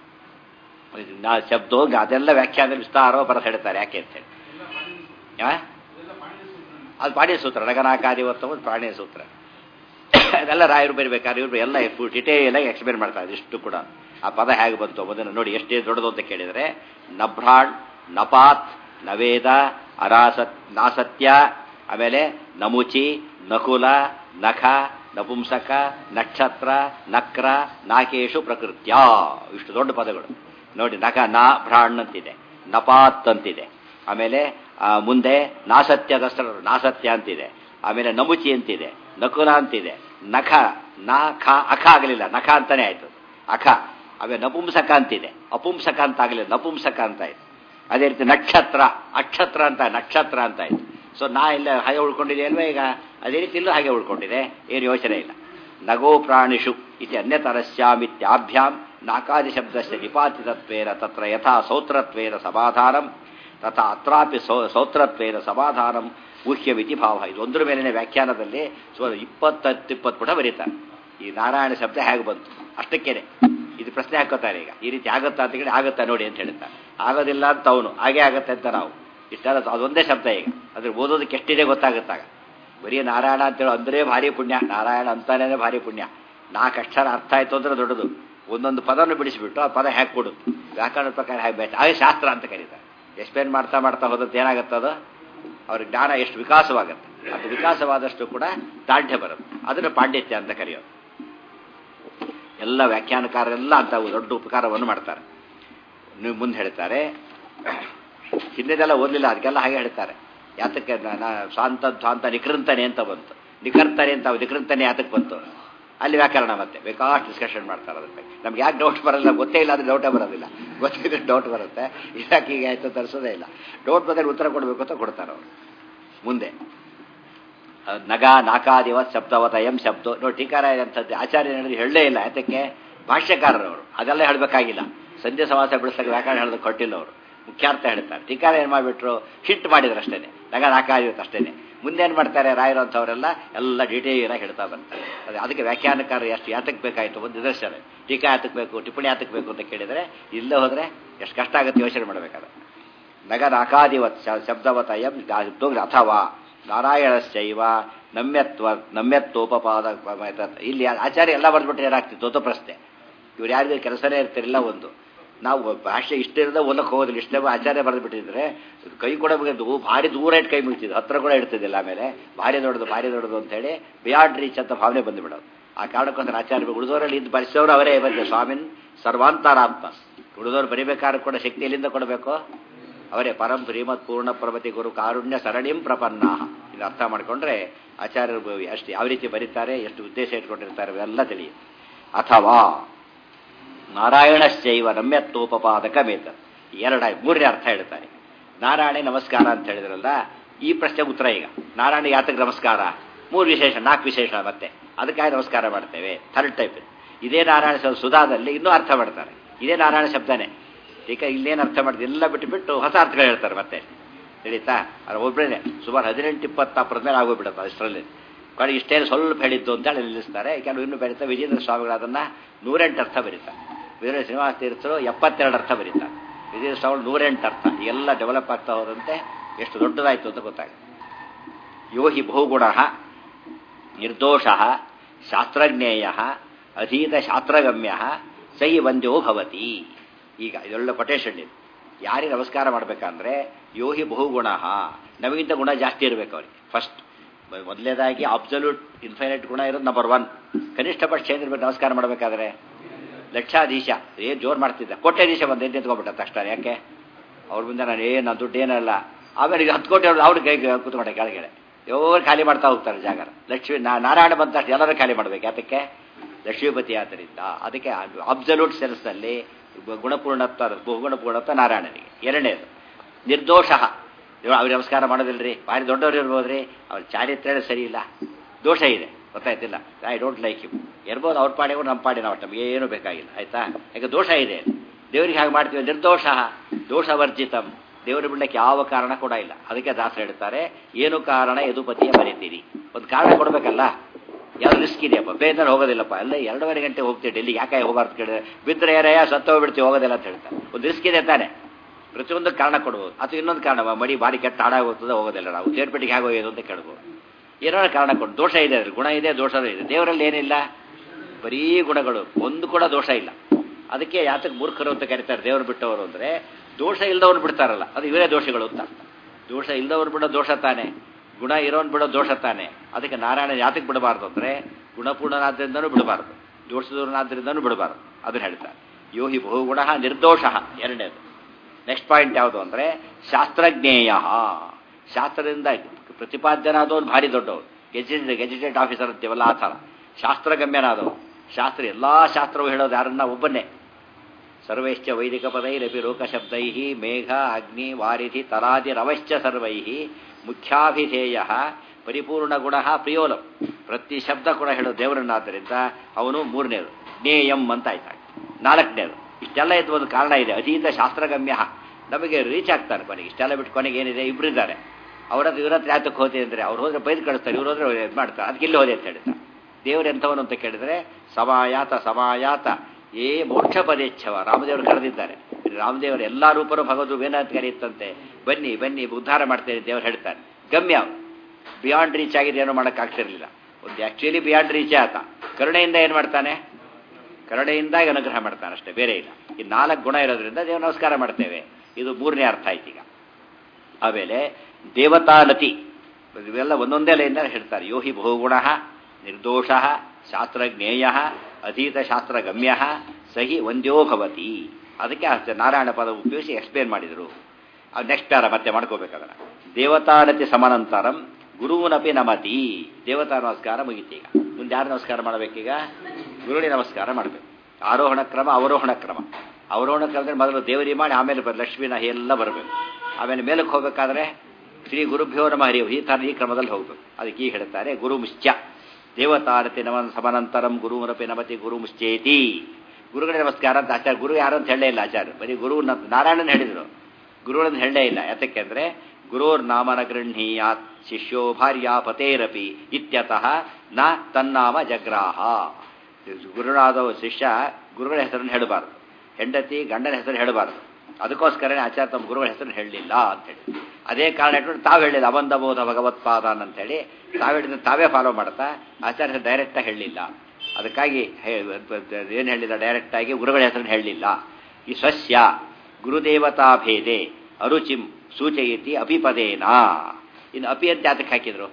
ನಾ ಶಬ್ದೋ ಅದೆಲ್ಲ ವ್ಯಾಖ್ಯಾನ ವಿಸ್ತಾರೋ ಬರೆದು ಹೇಳ್ತಾರೆ ಯಾಕೆ ಅಂತ ಹೇಳಿ ಅದು ಪಾಣಿಯ ಸೂತ್ರ ನಗನಾಕಾದಿ ಒತ್ತಮ ಪ್ರಾಣಿಯ ಸೂತ್ರ ಅದೆಲ್ಲ ರಾಯರು ಬರಬೇಕಾದ್ರೆ ಇವರು ಎಲ್ಲ ಡಿಟೇಲ್ ಆಗಿ ಎಕ್ಸ್ಪ್ಲೇನ್ ಮಾಡ್ತಾರೆ ಇಷ್ಟು ಕೂಡ ಆ ಪದ ಹೇಗೆ ಬಂತು ಮೊದಲು ನೋಡಿ ಎಷ್ಟೇ ದೊಡ್ಡದು ಅಂತ ಕೇಳಿದರೆ ನಭ್ರಾಣ್ ನಪಾತ್ ನವೇದ ಅರಾಸತ್ ನಾಸತ್ಯ ಆಮೇಲೆ ನಮುಚಿ ನಕುಲ ನಖ ನಪುಂಸಕ ನಕ್ಷತ್ರ ನಕ್ರ ನಾಕೇಶು ಪ್ರಕೃತ್ಯ ಇಷ್ಟು ದೊಡ್ಡ ಪದಗಳು ನೋಡಿ ನಖ ನಾ ಭ್ರಾಣ್ ಅಂತಿದೆ ನಪಾತ್ ಅಂತಿದೆ ಆಮೇಲೆ ಮುಂದೆ ನಾಸತ್ಯ ದಸ್ತ್ರ ನಾಸತ್ಯ ಅಂತಿದೆ ಆಮೇಲೆ ನಮುಚಿ ಅಂತಿದೆ ನಕುಲ ಅಂತಿದೆ ನಖ ನಾ ಖ ಅಖ ಆಗಲಿಲ್ಲ ನಖ ಅಂತಾನೆ ಆಯ್ತು ಅಖ ಆಮೇಲೆ ನಪುಂಸಕ ಅಂತಿದೆ ಅಪುಂಸಕ ಅಂತ ಆಗಲಿಲ್ಲ ನಪುಂಸಕ ಅಂತ ಆಯ್ತು ಅದೇ ರೀತಿ ನಕ್ಷತ್ರ ಅಕ್ಷತ್ರ ಅಂತ ನಕ್ಷತ್ರ ಅಂತ ಆಯ್ತು ಸೊ ನಾ ಇಲ್ಲ ಹಾಗೆ ಉಳ್ಕೊಂಡಿದೆ ಅಲ್ವಾ ಈಗ ಅದೇ ರೀತಿ ಇಲ್ಲೂ ಹಾಗೆ ಉಳ್ಕೊಂಡಿದೆ ಏನು ಯೋಚನೆ ಇಲ್ಲ ನಗೋ ಪ್ರಾಣಿಷು ಇತಿ ಅನ್ಯತರಸ್ಯಾಮಿತ್ಯಾಭ್ಯಾಂ ನಾಕಾದಿ ಶಬ್ದಸ್ಯ ನಿಪಾತಿತತ್ವೇನ ತತ್ರ ಯಥಾ ಸೌತ್ರತ್ವೇನ ಸಮಾಧಾನಂ ತಥಾ ಅತ್ರಾಪಿ ಸೌ ಸೌತ್ರತ್ವೇನ ಸಮಾಧಾನಂ ಊಹ್ಯವಿತಿ ಭಾವ ಇದು ಒಂದರ ಮೇಲಿನ ವ್ಯಾಖ್ಯಾನದಲ್ಲಿ ಸೊ ಇಪ್ಪತ್ತತ್ತು ಇಪ್ಪತ್ತು ಪುಟ ಬರೀತಾರೆ ಈ ನಾರಾಯಣ ಶಬ್ದ ಹೇಗೆ ಬಂತು ಅಷ್ಟಕ್ಕೇನೆ ಇದು ಪ್ರಶ್ನೆ ಹಾಕೋತಾರೆ ಈಗ ಈ ರೀತಿ ಆಗುತ್ತಾ ಅಂತ ಹೇಳಿ ಆಗುತ್ತಾ ನೋಡಿ ಅಂತ ಹೇಳ್ತಾರೆ ಆಗೋದಿಲ್ಲ ಅಂತ ಅವನು ಹಾಗೆ ಆಗುತ್ತೆ ಅಂತ ನಾವು ಇಷ್ಟೆಲ್ಲ ಅದೊಂದೇ ಶಬ್ದ ಈಗ ಅದ್ರ ಓದೋದಕ್ಕೆ ಎಷ್ಟಿದೆ ಗೊತ್ತಾಗುತ್ತಾಗ ಬರೀ ನಾರಾಯಣ ಅಂತೇಳಿ ಅಂದ್ರೆ ಭಾರಿ ಪುಣ್ಯ ನಾರಾಯಣ ಅಂತಾನೇ ಭಾರಿ ಪುಣ್ಯ ನಾಲ್ಕು ಅಕ್ಷರ ಅರ್ಥ ಆಯ್ತು ಅಂದ್ರೆ ದೊಡ್ಡದು ಒಂದೊಂದು ಪದವನ್ನು ಬಿಡಿಸಿಬಿಟ್ಟು ಆ ಪದ ಹೇಗೆ ಕೊಡುತ್ತೆ ವ್ಯಾಕರಣ ಪ್ರಕಾರ ಹೇಗೆ ಬೇಕು ಹಾಗೆ ಶಾಸ್ತ್ರ ಅಂತ ಕರೀತಾರೆ ಎಕ್ಸ್ಪ್ಲೇನ್ ಮಾಡ್ತಾ ಮಾಡ್ತಾ ಹೋದದ್ದು ಏನಾಗುತ್ತೆ ಅದು ಅವ್ರ ಜ್ಞಾನ ಎಷ್ಟು ವಿಕಾಸವಾಗುತ್ತೆ ಅದು ವಿಕಾಸವಾದಷ್ಟು ಕೂಡ ದಾಢ್ಯ ಬರುತ್ತೆ ಅದನ್ನು ಪಾಂಡಿತ್ಯ ಅಂತ ಕರೆಯೋದು ಎಲ್ಲ ವ್ಯಾಖ್ಯಾನಕಾರರೆಲ್ಲ ಅಂತ ದೊಡ್ಡ ಉಪಕಾರವನ್ನು ಮಾಡ್ತಾರೆ ನೀವು ಮುಂದೆ ಹೇಳ್ತಾರೆ ಹಿಂದೆದೆಲ್ಲ ಓದಲಿಲ್ಲ ಅದಕ್ಕೆಲ್ಲ ಹಾಗೆ ಹೇಳ್ತಾರೆ ಯಾತಕ್ಕೆ ಸ್ವಾಂತ ಸ್ವಾಂತ ನಿಕೃಂತನೆ ಅಂತ ಬಂತು ನಿಕರ್ತನೆ ಅಂತ ನಿಕೃಂತನೆ ಯಾತಕ್ಕೆ ಬಂತು ಅಲ್ಲಿ ವ್ಯಾಕರಣ ಮತ್ತೆ ಬೇಕಾಷ್ಟು ಡಿಸ್ಕಷನ್ ಮಾಡ್ತಾರೆ ಅದ್ರ ಬಗ್ಗೆ ನಮ್ಗೆ ಯಾಕೆ ಡೌಟ್ ಬರಲ್ಲ ಗೊತ್ತೇ ಇಲ್ಲ ಅಂದ್ರೆ ಡೌಟೇ ಬರೋದಿಲ್ಲ ಗೊತ್ತಿದ್ರೆ ಡೌಟ್ ಬರುತ್ತೆ ಯಾಕೆ ಈಗ ಆಯ್ತು ತರಿಸೋದೇ ಇಲ್ಲ ಡೌಟ್ ಬಂದರೆ ಉತ್ತರ ಕೊಡಬೇಕು ಅಂತ ಕೊಡ್ತಾರೆ ಅವರು ಮುಂದೆ ನಗ ನಾಕಾದಿವತ್ ಶಬ್ದವತ ಎಂ ಶಬ್ದ ನೋಡಿ ಟೀಕಾರ ಅಂಥದ್ದು ಆಚಾರ್ಯ ಹೇಳಿದ್ರೆ ಹೇಳಲೇ ಇಲ್ಲ ಯಾತಕ್ಕೆ ಭಾಷ್ಯಕಾರರವರು ಅದೆಲ್ಲ ಹೇಳಬೇಕಾಗಿಲ್ಲ ಸಂಧ್ಯಾ ಸಮಾಸ ಬಿಡಿಸಕ್ಕೆ ವ್ಯಾಕರಣ ಹೇಳೋದು ಕೊಟ್ಟಿಲ್ಲ ಅವರು ಮುಖ್ಯಾರ್ಥ ಹೇಳ್ತಾರೆ ಟೀಕಾರ ಏನು ಮಾಡಿಬಿಟ್ರು ಹಿಟ್ ಮಾಡಿದ್ರು ಅಷ್ಟೇನೆ ನಗ ನಾಕಾದಿವತ್ ಅಷ್ಟೇನೆ ಮುಂದೇನು ಮಾಡ್ತಾರೆ ರಾಯರು ಅಂಥವರೆಲ್ಲ ಎಲ್ಲ ಡೀಟೇಲ್ ಆಗಿ ಹೇಳ್ತಾ ಬರ್ತಾರೆ ಅದು ಅದಕ್ಕೆ ವ್ಯಾಖ್ಯಾನಕಾರ ಎಷ್ಟು ಯಾತಕ್ಕೆ ಬೇಕಾಯಿತು ಒಂದು ನಿದರ್ಶನ ಟೀಕಾ ಯಾತಕ್ಕೆ ಬೇಕು ಟಿಪ್ಪಣಿ ಯಾತಕ್ಕೆ ಬೇಕು ಅಂತ ಕೇಳಿದರೆ ಇಲ್ಲೇ ಹೋದರೆ ಎಷ್ಟು ಕಷ್ಟ ಆಗುತ್ತೆ ಯೋಚನೆ ಮಾಡಬೇಕಾದ್ರೆ ನಗ ನಾಕಾದಿವತ್ ಶಬ್ದವತ ಎಂ ಅಥವಾ ನಾರಾಯಣಶ್ಚೈವ ನಮ್ಯತ್ವ ನಮ್ಯತ್ವೋಪಪಾದ ಇಲ್ಲಿ ಆಚಾರ್ಯ ಎಲ್ಲ ಬರೆದ್ಬಿಟ್ರೆ ಏನಾಗ್ತಿತ್ತು ಅಂತ ಪ್ರಶ್ನೆ ಇವ್ರು ಯಾರಿಗೂ ಕೆಲಸನೇ ಇರ್ತಿರಲಿಲ್ಲ ಒಂದು ನಾವು ಭಾಷೆ ಇಷ್ಟ ಇರೋದ ಓದಕ್ಕೆ ಹೋಗೋದಿಲ್ಲ ಇಷ್ಟೇ ಆಚಾರ್ಯ ಬರೆದ್ಬಿಟ್ಟಿದ್ರೆ ಕೈ ಕೊಡಬೇಕು ಭಾರಿ ದೂರ ಇಟ್ಟು ಕೈ ಮುಗಿತಿದ್ದು ಹತ್ರ ಕೂಡ ಇಡ್ತಿದ್ದಿಲ್ಲ ಆಮೇಲೆ ಭಾರಿ ದೊಡ್ಡದು ಭಾರಿ ದೊಡ್ಡದು ಅಂತೇಳಿ ಬಿಯಾಂಡ್ ರೀಚ್ ಅಂತ ಭಾವನೆ ಬಂದುಬಿಡೋದು ಆ ಕಾರಣಕ್ಕೋಸ್ಕರ ಆಚಾರ್ಯ ಉಳಿದವರಲ್ಲಿ ಇದ್ದು ಬರೆಸೋರು ಅವರೇ ಬಂದೆ ಸ್ವಾಮಿನ್ ಸರ್ವಾಂತರಾತ್ಮ ಉಳಿದವ್ರು ಬರಿಬೇಕಾದ್ರೆ ಕೂಡ ಶಕ್ತಿ ಎಲ್ಲಿಂದ ಕೊಡಬೇಕು ಅವರೇ ಪರಂ ಶ್ರೀಮತ್ ಪೂರ್ಣ ಪ್ರಭತಿ ಗುರು ಕಾರುಣ್ಯ ಸರಣಿಂ ಪ್ರಪನ್ನ ಇದು ಅರ್ಥ ಮಾಡಿಕೊಂಡ್ರೆ ಆಚಾರ್ಯರು ಎಷ್ಟು ಯಾವ ರೀತಿ ಬರೀತಾರೆ ಎಷ್ಟು ಉದ್ದೇಶ ಇಟ್ಕೊಂಡಿರ್ತಾರೆ ಇವೆಲ್ಲ ತಿಳಿಯುತ್ತೆ ಅಥವಾ ನಾರಾಯಣಶ್ಚೈವ ನಮ್ಯತ್ವೋಪಪಾದಕ ಮೇತ ಎರಡ ಮೂರನೇ ಅರ್ಥ ಹೇಳ್ತಾರೆ ನಾರಾಯಣ ನಮಸ್ಕಾರ ಅಂತ ಹೇಳಿದ್ರಲ್ಲ ಈ ಪ್ರಶ್ನೆಗೆ ಉತ್ತರ ಈಗ ನಾರಾಯಣ ಯಾತಕ್ಕೆ ನಮಸ್ಕಾರ ಮೂರು ವಿಶೇಷ ನಾಲ್ಕು ವಿಶೇಷ ಮತ್ತೆ ಅದಕ್ಕಾಗಿ ನಮಸ್ಕಾರ ಮಾಡ್ತೇವೆ ಥರ್ಡ್ ಟೈಪ್ ಇದೇ ನಾರಾಯಣ ಸುಧಾದಲ್ಲಿ ಇನ್ನೂ ಅರ್ಥ ಮಾಡ್ತಾರೆ ಇದೇ ನಾರಾಯಣ ಶಬ್ದನೇ ಈಗ ಇಲ್ಲೇನು ಅರ್ಥ ಮಾಡಿದೆ ಎಲ್ಲ ಬಿಟ್ಟು ಬಿಟ್ಟು ಹೊಸ ಅರ್ಥಗಳು ಹೇಳ್ತಾರೆ ಮತ್ತೆ ತಿಳಿತಾ ಅದು ಒಬ್ಬರೇ ಸುಮಾರು ಹದಿನೆಂಟು ಇಪ್ಪತ್ತು ಮೇಲೆ ಆಗೋಗ್ಬಿಡುತ್ತೆ ಅಷ್ಟರಲ್ಲಿ ಕಡೆ ಇಷ್ಟೇ ಸ್ವಲ್ಪ ಹೇಳಿದ್ದು ಅಂತೇಳಿ ನಿಲ್ಲಿಸ್ತಾರೆ ಕೆಲವು ಇನ್ನೂ ಬೆಳೀತಾ ವಿಜೇಂದ್ರ ಸ್ವಾಮಿಗಳು ಅದನ್ನು ನೂರೆಂಟು ಅರ್ಥ ಬರೀತಾರೆ ವಿಜಯ ಶ್ರೀನಿವಾಸ ತೀರ್ಥರು ಎಪ್ಪತ್ತೆರಡು ಅರ್ಥ ಬರೀತಾರೆ ವಿಜೇಂದ್ರ ಸ್ವಾಮಿಗಳು ನೂರೆಂಟು ಅರ್ಥ ಎಲ್ಲ ಡೆವಲಪ್ ಆಗ್ತಾ ಹೋದಂತೆ ಎಷ್ಟು ದೊಡ್ಡದಾಯಿತು ಅಂತ ಗೊತ್ತಾಗುತ್ತೆ ಯೋ ಹಿ ಬಹುಗುಣ ನಿರ್ದೋಷ ಶಾಸ್ತ್ರಜ್ಞೇಯ ಅಧೀತ ಶಾಸ್ತ್ರಗಮ್ಯ ಸೈ ವಂದ್ಯೋ ಭವತಿ ಈಗ ಇದೊಳ್ಳೆ ಕೊಟೇಶನ್ ಇದು ಯಾರಿಗೆ ನಮಸ್ಕಾರ ಮಾಡಬೇಕಂದ್ರೆ ಯೋಹಿ ಬಹುಗುಣ ನಮಗಿಂತ ಗುಣ ಜಾಸ್ತಿ ಇರಬೇಕು ಅವ್ರಿಗೆ ಫಸ್ಟ್ ಮೊದಲೇದಾಗಿ ಅಬ್ಸಲ್ಯೂಟ್ ಇನ್ಫೈನೈಟ್ ಗುಣ ಇರೋದು ನಂಬರ್ ಒನ್ ಕನಿಷ್ಠ ಪಕ್ಷ ಏನಿರ್ಬೇಕು ನಮಸ್ಕಾರ ಮಾಡಬೇಕಾದ್ರೆ ಲಕ್ಷಾಧೀಶ ಏನು ಜೋರು ಮಾಡ್ತಿದ್ದ ಕೋಟ್ಯಾಧೀಶ ಬಂದು ಎದ್ದು ನಿಂತ್ಕೊಂಡ್ಬಿಟ್ಟ ತಕ್ಷಣ ಯಾಕೆ ಅವ್ರ ಮುಂದೆ ನಾನು ಏನು ನನ್ನ ದುಡ್ಡು ಏನಲ್ಲ ಆಮೇಲೆ ಈಗ ಹತ್ತು ಕೋಟಿ ಅವ್ರು ಅವ್ರ ಕೈ ಕೂತ್ಕೊಂಡೆ ಕೆಳಗಡೆ ఎవరు ಖಾಲಿ ಮಾಡ್ತಾ ಹೋಗ್ತಾರೆ ಜಾಗ ಲಕ್ಷ್ಮೀ ನಾರಾಯಣ ಬಂದ ತಕ್ಷಣ ಎಲ್ಲರೂ ಖಾಲಿ ಮಾಡ್ಬೇಕು ಯಾತಕ್ಕೆ ಲಕ್ಷ್ಮೀಪತಿ ಆದ್ದರಿಂದ ಅದಕ್ಕೆ ಅಬ್ಸಲ್ಯೂಟ್ ಸೆಲ್ಸ್ನಲ್ಲಿ ಗುಣಪೂರ್ಣತ್ವ ಬಹುಗುಣಪೂರ್ಣತ್ವ ನಾರಾಯಣನಿಗೆ ಎರಡನೇದು ನಿರ್ದೋಷ ಅವ್ರಿಗೆ ನಮಸ್ಕಾರ ಮಾಡೋದಿಲ್ರಿ ಭಾರಿ ದೊಡ್ಡವ್ರು ಇರ್ಬೋದ್ರಿ ಅವ್ರ ಚಾರಿತ್ರ್ಯ ಸರಿ ಇಲ್ಲ ದೋಷ ಇದೆ ಗೊತ್ತಾಯ್ತಿಲ್ಲ ಐ ಡೋಂಟ್ ಲೈಕ್ ಯು ಇರ್ಬೋದು ಅವ್ರ ಪಾಡಿಗೂ ನಮ್ಮ ಪಾಡಿ ನಾವು ನಮ್ಗೆ ಏನೂ ಬೇಕಾಗಿಲ್ಲ ಆಯ್ತಾ ಯಾಕೆ ದೋಷ ಇದೆ ದೇವರಿಗೆ ಹಾಗೆ ಮಾಡ್ತೀವಿ ನಿರ್ದೋಷ ದೋಷವರ್ಜಿತಂ ದೇವರು ಬಿಡ್ಲಿಕ್ಕೆ ಯಾವ ಕಾರಣ ಕೂಡ ಇಲ್ಲ ಅದಕ್ಕೆ ದಾಸರು ಹೇಳ್ತಾರೆ ಏನು ಕಾರಣ ಯದುಪತಿಯ ಬರೀತೀರಿ ಒಂದು ಕಾರಣ ಕೊಡಬೇಕಲ್ಲ ಯಾವ್ದು ರಿಸ್ಕ್ ಇದೆಯಪ್ಪ ಬೇರೆ ಹೋಗೋದಿಲ್ಲಪ್ಪ ಅಲ್ಲ ಎರಡೂವರೆ ಗಂಟೆ ಹೋಗ್ತೀವಿ ಡೆಲ್ಲಿಗೆ ಯಾಕೆ ಹೋಗಬಾರ್ದು ಕೇಳಿದ್ರೆ ಬಿದ್ದರೆ ಯಾರಯ್ಯ ಸತ್ತು ಹೋಗ್ಬಿಡ್ತೀವಿ ಹೋಗೋದಿಲ್ಲ ಅಂತ ಹೇಳ್ತಾರೆ ಒಂದು ರಿಸ್ಕ್ ಇದೆ ತಾನೆ ಪ್ರತಿಯೊಂದು ಕಾರಣ ಕೊಡ್ಬೋದು ಅಥವಾ ಇನ್ನೊಂದು ಕಾರಣ ಮಡಿ ಬಾಡಿ ಕೆಟ್ಟ ಹಾಡಾಗೋಗ್ತದೆ ಹೋಗೋದಿಲ್ಲ ನಾವು ತೇರ್ಪೆಟ್ಟಿಗೆ ಹೇಗೆ ಹೋಗೋದು ಅಂತ ಕೇಳ್ಬೋದು ಏನೋ ಕಾರಣ ಕೊಡು ದೋಷ ಇದೆ ಅದ್ರಲ್ಲಿ ಗುಣ ಇದೆ ದೋಷನೂ ಇದೆ ದೇವರಲ್ಲಿ ಏನಿಲ್ಲ ಬರೀ ಗುಣಗಳು ಒಂದು ಕೂಡ ದೋಷ ಇಲ್ಲ ಅದಕ್ಕೆ ಯಾತಕ್ಕೆ ಮೂರ್ಖರು ಅಂತ ಕರೀತಾರೆ ದೇವರು ಬಿಟ್ಟವರು ಅಂದರೆ ದೋಷ ಇಲ್ಲದವ್ರು ಬಿಡ್ತಾರಲ್ಲ ಅದು ಇವರೇ ದೋಷಗಳು ಅಂತ ದೋಷ ಇಲ್ಲದವ್ರು ಬಿಡೋ ದೋಷ ತಾನೆ ಗುಣ ಇರೋನ್ ಬಿಡೋ ದೋಷ ತಾನೆ ಅದಕ್ಕೆ ನಾರಾಯಣ ಯಾತಕ್ಕೆ ಬಿಡಬಾರ್ದು ಅಂದರೆ ಗುಣಪೂರ್ಣನಾದ್ರಿಂದನೂ ಬಿಡಬಾರ್ದು ದೋಷದೂರನಾದ್ರಿಂದನೂ ಬಿಡಬಾರ್ದು ಅದನ್ನು ಹೇಳ್ತಾರೆ ಯೋಹಿ ಬಹುಗುಣ ನಿರ್ದೋಷ ಎರಡನೇದು ನೆಕ್ಸ್ಟ್ ಪಾಯಿಂಟ್ ಯಾವುದು ಅಂದರೆ ಶಾಸ್ತ್ರಜ್ಞೇಯ ಶಾಸ್ತ್ರದಿಂದ ಪ್ರತಿಪಾದ್ಯನಾದವನು ಭಾರಿ ದೊಡ್ಡವನು ಗೆಜೆಟೆಡ್ ಗೆಜೆಟೆಡ್ ಆಫೀಸರ್ ಅಂತೀವಲ್ಲ ಆ ಥರ ಶಾಸ್ತ್ರಗಮ್ಯನಾದವನು ಶಾಸ್ತ್ರ ಎಲ್ಲ ಶಾಸ್ತ್ರವು ಹೇಳೋದು ಯಾರನ್ನ ಒಬ್ಬನೇ ಸರ್ವೈಶ್ಚ ವೈದಿಕ ಪದೈರಪಿ ಲೋಕಶಬ್ದೈ ಮೇಘ ಅಗ್ನಿ ವಾರಿಧಿ ತರಾದಿರವಶ್ಚ ಸರ್ವೈ ಮುಖ್ಯಾಭಿಧೇಯ ಪರಿಪೂರ್ಣ ಗುಣ ಪ್ರಿಯೋಲಂ ಪ್ರತಿ ಶಬ್ದ ಕೂಡ ಹೇಳೋ ದೇವರನ್ನಾದ್ದರಿಂದ ಅವನು ಮೂರನೇದು ಜ್ಞೇಯಂ ಅಂತ ಆಯ್ತಾಗ ನಾಲ್ಕನೇದು ಇಷ್ಟೆಲ್ಲ ಇದ್ದು ಒಂದು ಕಾರಣ ಇದೆ ಅತೀತ ಶಾಸ್ತ್ರಗಮ್ಯ ನಮಗೆ ರೀಚ್ ಆಗ್ತಾರೆ ಕೊನೆಗೆ ಇಷ್ಟೆಲ್ಲ ಬಿಟ್ಟು ಕೊನೆಗೆ ಏನಿದೆ ಇಬ್ಬರಿದ್ದಾರೆ ಅವ್ರ ಹತ್ರ ಇವ್ರ ಹತ್ರ ಯಾತಕ್ಕೆ ಹೋದೆ ಅಂದರೆ ಅವ್ರು ಹೋದ್ರೆ ಬೈದು ಕಳಿಸ್ತಾರೆ ಇವ್ರು ಹೋದ್ರೆ ಇದು ಮಾಡ್ತಾರೆ ಅದಕ್ಕೆ ಇಲ್ಲಿ ಹೋದೆ ಅಂತ ಹೇಳ್ತಾರೆ ದೇವರು ಎಂಥವನು ಅಂತ ಕೇಳಿದ್ರೆ ಸಮಾಯಾತ ಸಮಾಯಾತ ಏ ಮೋಕ್ಷ ಪದೇಚ್ಛವ ರಾಮದೇವರು ಕರೆದಿದ್ದಾರೆ ರಾಮದೇವರು ಎಲ್ಲ ರೂಪರು ಭಗವದ್ ವೇದಾಂತ ಕರೆಯುತ್ತಂತೆ ಬನ್ನಿ ಬನ್ನಿ ಉದ್ಧಾರ ಮಾಡ್ತೇನೆ ದೇವರು ಹೇಳ್ತಾರೆ ಗಮ್ಯ ಬಿಯಾಂಡ್ ರೀಚ್ ಆಗಿದೆ ಏನೋ ಮಾಡೋಕ್ಕಾಗ್ತಿರ್ಲಿಲ್ಲ ಒಂದು ಆ್ಯಕ್ಚುಲಿ ಬಿಯಾಂಡ್ ರೀಚೇ ಆತ ಕರುಣೆಯಿಂದ ಏನು ಮಾಡ್ತಾನೆ ಕರುಣೆಯಿಂದ ಅನುಗ್ರಹ ಮಾಡ್ತಾನೆ ಅಷ್ಟೇ ಬೇರೆ ಇಲ್ಲ ಈ ನಾಲ್ಕು ಗುಣ ಇರೋದ್ರಿಂದ ದೇವ ನಮಸ್ಕಾರ ಮಾಡ್ತೇವೆ ಇದು ಮೂರನೇ ಅರ್ಥ ಆಯ್ತು ಈಗ ಆಮೇಲೆ ದೇವತಾನತಿ ಇವೆಲ್ಲ ಒಂದೊಂದೇ ಲೈನ್ ಹೇಳ್ತಾರೆ ಯೋಹಿ ಬಹುಗುಣ ನಿರ್ದೋಷ ಶಾಸ್ತ್ರಜ್ಞೇಯ ಅಧೀತ ಶಾಸ್ತ್ರಗಮ್ಯ ಸಹಿ ಒಂದ್ಯೋ ಭವತಿ ಅದಕ್ಕೆ ಅಷ್ಟೇ ನಾರಾಯಣ ಪದ ಉಪಯೋಗಿಸಿ ಎಕ್ಸ್ಪ್ಲೇನ್ ಮಾಡಿದರು ಅದು ನೆಕ್ಸ್ಟ್ ಪ್ಯಾರ ಮತ್ತೆ ಮಾಡ್ಕೋಬೇಕಾದ್ರೆ ದೇವತಾನತಿ ಸಮನಂತರಂ ಗುರುವನಪಿ ನಮತಿ ದೇವತಾ ನಮಸ್ಕಾರ ಮುಗಿತೀಗ ಮುಂದೆ ಯಾರು ನಮಸ್ಕಾರ ಮಾಡಬೇಕೀಗ ಗುರುಳಿ ನಮಸ್ಕಾರ ಮಾಡಬೇಕು ಆರೋಹಣ ಕ್ರಮ ಅವರೋಹಣ ಕ್ರಮ ಅವರೋಹಣ ಕ್ರಮದಲ್ಲಿ ಮೊದಲು ದೇವರಿ ಮಾಡಿ ಆಮೇಲೆ ಬರ್ ಲಕ್ಷ್ಮೀನ ಎಲ್ಲ ಬರಬೇಕು ಆಮೇಲೆ ಮೇಲಕ್ಕೆ ಹೋಗಬೇಕಾದ್ರೆ ಶ್ರೀ ಗುರುಭ್ಯೋ ನಮ ಹರಿ ಈ ಥರ ಈ ಕ್ರಮದಲ್ಲಿ ಹೋಗ್ಬೇಕು ಅದಕ್ಕೆ ಈಗ ಹೇಳ್ತಾರೆ ಗುರು ಮುಶ್ಚ ದೇವತಾರತಿ ನಮನ ಸಮನಂತರಂ ಗುರುಮರಪಿ ನಮತಿ ಗುರು ಮುಶ್ಚೇತಿ ಗುರುಗಳ ನಮಸ್ಕಾರ ಅಂತ ಆಚಾರ್ಯ ಗುರು ಯಾರು ಅಂತ ಹೇಳಲೇ ಇಲ್ಲ ಆಚಾರ್ಯ ಬರೀ ಗುರು ನಾರಾಯಣನ್ ಹೇಳಿದರು ಗುರುಗಳನ್ನು ಹೇಳಲೇ ಇಲ್ಲ ಯಾತಕ್ಕೆ ಅಂದರೆ ಗುರೋರ್ ನಾಮನ ಗೃಹೀಯಾತ್ ಶಿಷ್ಯೋ ಭಾರ್ಯ ಪತೇರಪಿ ಇತ್ಯತಃ ನ ತನ್ನಾಮ ಜಗ್ರಾಹ ಗುರುನಾದ ಶಿಷ್ಯ ಗುರುಗಳ ಹೆಸರನ್ನು ಹೇಳಬಾರ್ದು ಹೆಂಡತಿ ಗಂಡನ ಹೆಸರು ಹೇಳಬಾರ್ದು ಅದಕ್ಕೋಸ್ಕರನೇ ಆಚಾರ್ಯ ತಮ್ಮ ಗುರುಗಳ ಹೆಸರನ್ನು ಹೇಳಲಿಲ್ಲ ಅಂತೇಳಿ ಅದೇ ಕಾರಣ ಇಟ್ಕೊಂಡು ತಾವು ಹೇಳಿಲ್ಲ ಅವಂದಬೋಧ ಭಗವತ್ಪಾದನ್ ಅಂತೇಳಿ ತಾವು ಹೇಳಿದ ತಾವೇ ಫಾಲೋ ಮಾಡ್ತಾ ಆಚಾರ್ಯ ಡೈರೆಕ್ಟಾಗಿ ಹೇಳಲಿಲ್ಲ ಅದಕ್ಕಾಗಿ ಏನು ಹೇಳಿಲ್ಲ ಡೈರೆಕ್ಟಾಗಿ ಗುರುಗಳ ಹೆಸರನ್ನು ಹೇಳಲಿಲ್ಲ ಈ ಸಸ್ಯ ಗುರುದೇವತಾ ಭೇದೆ ಅರುಚಿಂ ಸೂಚಯತಿ ಅಪಿಪದೇನ ಇನ್ನು ಅಪಿ ಅಂತ ಯಾತಕ್ಕೆ ಹಾಕಿದ್ರು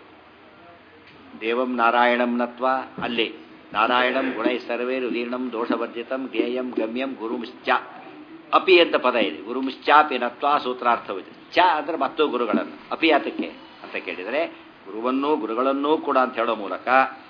ದೇವಂ ನಾರಾಯಣಂ ನತ್ವ ಅಲ್ಲಿ ನಾರಾಯಣಂ ಗುಣೈ ಸರ್ವೇ ರುದೀರ್ಣಂ ದೋಷವರ್ಜಿತಂ ಜ್ಞೇಯಂ ಗಮ್ಯಂ ಗುರುಮಿಶ್ಚ ಅಪಿ ಅಂತ ಪದ ಇದೆ ಗುರುಮಿಶ್ಚಾಪಿ ನತ್ವ ಸೂತ್ರಾರ್ಥವಿದೆ ಚ ಅಂದ್ರೆ ಮತ್ತು ಗುರುಗಳನ್ನು ಅಪಿ ಯಾತಕ್ಕೆ ಅಂತ ಕೇಳಿದರೆ ಗುರುವನ್ನೂ ಗುರುಗಳನ್ನೂ ಕೂಡ ಅಂತ ಹೇಳೋ ಮೂಲಕ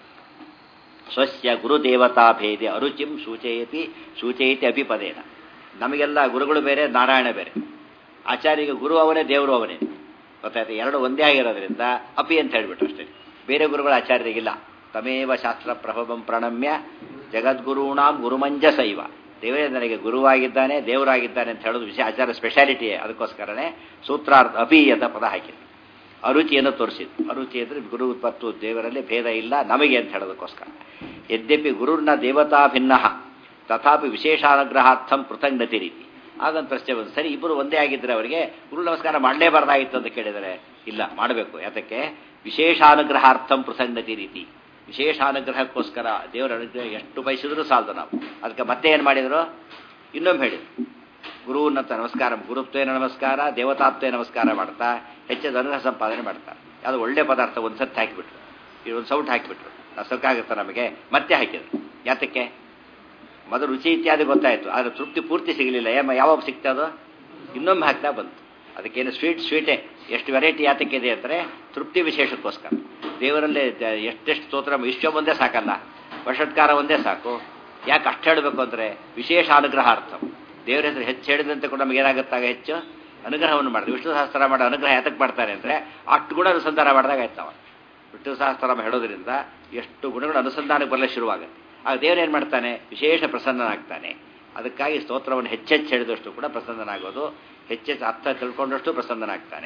ಸ್ವಸ್ಯ ಗುರುದೇವತಾ ಭೇದೆ ಅರುಚಿಂ ಸೂಚಯತಿ ಸೂಚಯತಿ ಅಪಿಪದೇನ ನಮಗೆಲ್ಲ ಗುರುಗಳು ಬೇರೆ ನಾರಾಯಣ ಬೇರೆ ಆಚಾರ್ಯಗೆ ಗುರು ಅವನೇ ದೇವರು ಅವನೇ ಗೊತ್ತಾಯ್ತು ಎರಡು ಒಂದೇ ಆಗಿರೋದ್ರಿಂದ ಅಪಿ ಅಂತ ಹೇಳ್ಬಿಟ್ರು ಅಷ್ಟೇ ಬೇರೆ ಗುರುಗಳ ಆಚಾರ್ಯರಿಗಿಲ್ಲ ತಮೇವ ಶಾಸ್ತ್ರ ಪ್ರಭವಂ ಪ್ರಣಮ್ಯ ಜಗದ್ಗುರುಣಾಂ ಗುರುಮಂಜಸೈವ ದೇವರೇ ನನಗೆ ಗುರುವಾಗಿದ್ದಾನೆ ದೇವರಾಗಿದ್ದಾನೆ ಅಂತ ಹೇಳೋದು ವಿಷಯ ಆಚಾರ ಸ್ಪೆಷಾಲಿಟಿ ಅದಕ್ಕೋಸ್ಕರನೇ ಸೂತ್ರಾರ್ಥ ಅಪಿ ಅಂತ ಪದ ಹಾಕಿದ್ರು ಅರುಚಿಯನ್ನು ತೋರಿಸಿದ್ದು ಅರುಚಿ ಅಂದರೆ ಗುರು ಮತ್ತು ದೇವರಲ್ಲಿ ಭೇದ ಇಲ್ಲ ನಮಗೆ ಅಂತ ಹೇಳೋದಕ್ಕೋಸ್ಕರ ಯದ್ಯಪಿ ಗುರುರ್ನ ದೇವತಾ ಭಿನ್ನ ತಥಾಪಿ ವಿಶೇಷಾನುಗ್ರಹಾರ್ಥಂ ಪೃಥಂಗತಿ ರೀತಿ ಆಗೊಂದು ಪ್ರಶ್ನೆ ಬಂದು ಸರಿ ಇಬ್ಬರು ಒಂದೇ ಆಗಿದ್ದರೆ ಅವರಿಗೆ ಗುರು ನಮಸ್ಕಾರ ಮಾಡಲೇಬಾರ್ದಾಗಿತ್ತು ಅಂತ ಕೇಳಿದರೆ ಇಲ್ಲ ಮಾಡಬೇಕು ಯಾತಕ್ಕೆ ವಿಶೇಷಾನುಗ್ರಹಾರ್ಥಂ ಪೃಥಂಗತಿ ರೀತಿ ವಿಶೇಷಾನುಗ್ರಹಕ್ಕೋಸ್ಕರ ದೇವರ ಅನುಗ್ರಹ ಎಷ್ಟು ಬಯಸಿದ್ರು ಸಾಲದು ನಾವು ಅದಕ್ಕೆ ಮತ್ತೆ ಏನು ಮಾಡಿದರು ಇನ್ನೊಮ್ಮೆ ಹೇಳಿದ್ರು ಗುರುವಿನಂತ ನಮಸ್ಕಾರ ಗುರುತ್ವೇ ನಮಸ್ಕಾರ ದೇವತಾತ್ವೇ ನಮಸ್ಕಾರ ಮಾಡ್ತಾ ಹೆಚ್ಚಿದ ಅನುಗ್ರಹ ಸಂಪಾದನೆ ಮಾಡ್ತಾರೆ ಅದು ಒಳ್ಳೆ ಪದಾರ್ಥ ಒಂದು ಸತ್ತು ಹಾಕಿಬಿಟ್ರು ಇದು ಒಂದು ಸೌಟ್ ಹಾಕಿಬಿಟ್ರು ಸೊಕ್ಕಾಗುತ್ತೆ ನಮಗೆ ಮತ್ತೆ ಹಾಕಿದ್ರು ಯಾತಕ್ಕೆ ಮೊದಲು ರುಚಿ ಇತ್ಯಾದಿ ಗೊತ್ತಾಯಿತು ಆದರೆ ತೃಪ್ತಿ ಪೂರ್ತಿ ಸಿಗಲಿಲ್ಲ ಏಮ ಯಾವಾಗ ಸಿಗ್ತದೋ ಇನ್ನೊಮ್ಮೆ ಹಾಕ್ತಾ ಬಂತು ಅದಕ್ಕೇನು ಸ್ವೀಟ್ ಸ್ವೀಟೇ ಎಷ್ಟು ವೆರೈಟಿ ಯಾತಕ್ಕೆ ಇದೆ ಅಂದರೆ ತೃಪ್ತಿ ವಿಶೇಷಕ್ಕೋಸ್ಕರ ದೇವರಲ್ಲೇ ಎಷ್ಟೆಷ್ಟು ಸ್ತೋತ್ರ ವಿಶ್ವ ಒಂದೇ ಸಾಕಲ್ಲ ವರ್ಷತ್ಕಾರ ಒಂದೇ ಸಾಕು ಯಾಕೆ ಅಷ್ಟು ಹೇಳಬೇಕು ಅಂದರೆ ವಿಶೇಷ ಅನುಗ್ರಹಾರ್ಥ ದೇವರ ಹೆಸರು ಹೆಚ್ಚು ಹೇಳಿದಂತೆ ಕೂಡ ನಮಗೆ ಏನಾಗುತ್ತಾಗ ಹೆಚ್ಚು ಅನುಗ್ರಹವನ್ನು ಮಾಡಿದೆ ವಿಷ್ಣು ಸಹಸ್ರ ಮಾಡೋ ಅನುಗ್ರಹ ಯಾತಕ್ಕೆ ಮಾಡ್ತಾರೆ ಅಂದರೆ ಅಷ್ಟು ಗುಣ ಅನುಸಂಧಾನ ಮಾಡಿದಾಗ ಆಯ್ತವ ವಿಷ್ಣು ಸಹಸ್ರ ಹೇಳೋದ್ರಿಂದ ಎಷ್ಟು ಗುಣಗಳು ಅನುಸಂಧಾನಕ್ಕೆ ಬರಲು ಶುರುವಾಗುತ್ತೆ ಆಗ ದೇವರು ಏನು ಮಾಡ್ತಾನೆ ವಿಶೇಷ ಪ್ರಸನ್ನನಾಗ್ತಾನೆ ಅದಕ್ಕಾಗಿ ಸ್ತೋತ್ರವನ್ನು ಹೆಚ್ಚೆಚ್ಚು ಹೇಳಿದಷ್ಟು ಕೂಡ ಪ್ರಸನ್ನನಾಗೋದು ಹೆಚ್ಚೆಚ್ಚು ಅರ್ಥ ತಿಳ್ಕೊಂಡಷ್ಟು ಪ್ರಸನ್ನನಾಗ್ತಾನೆ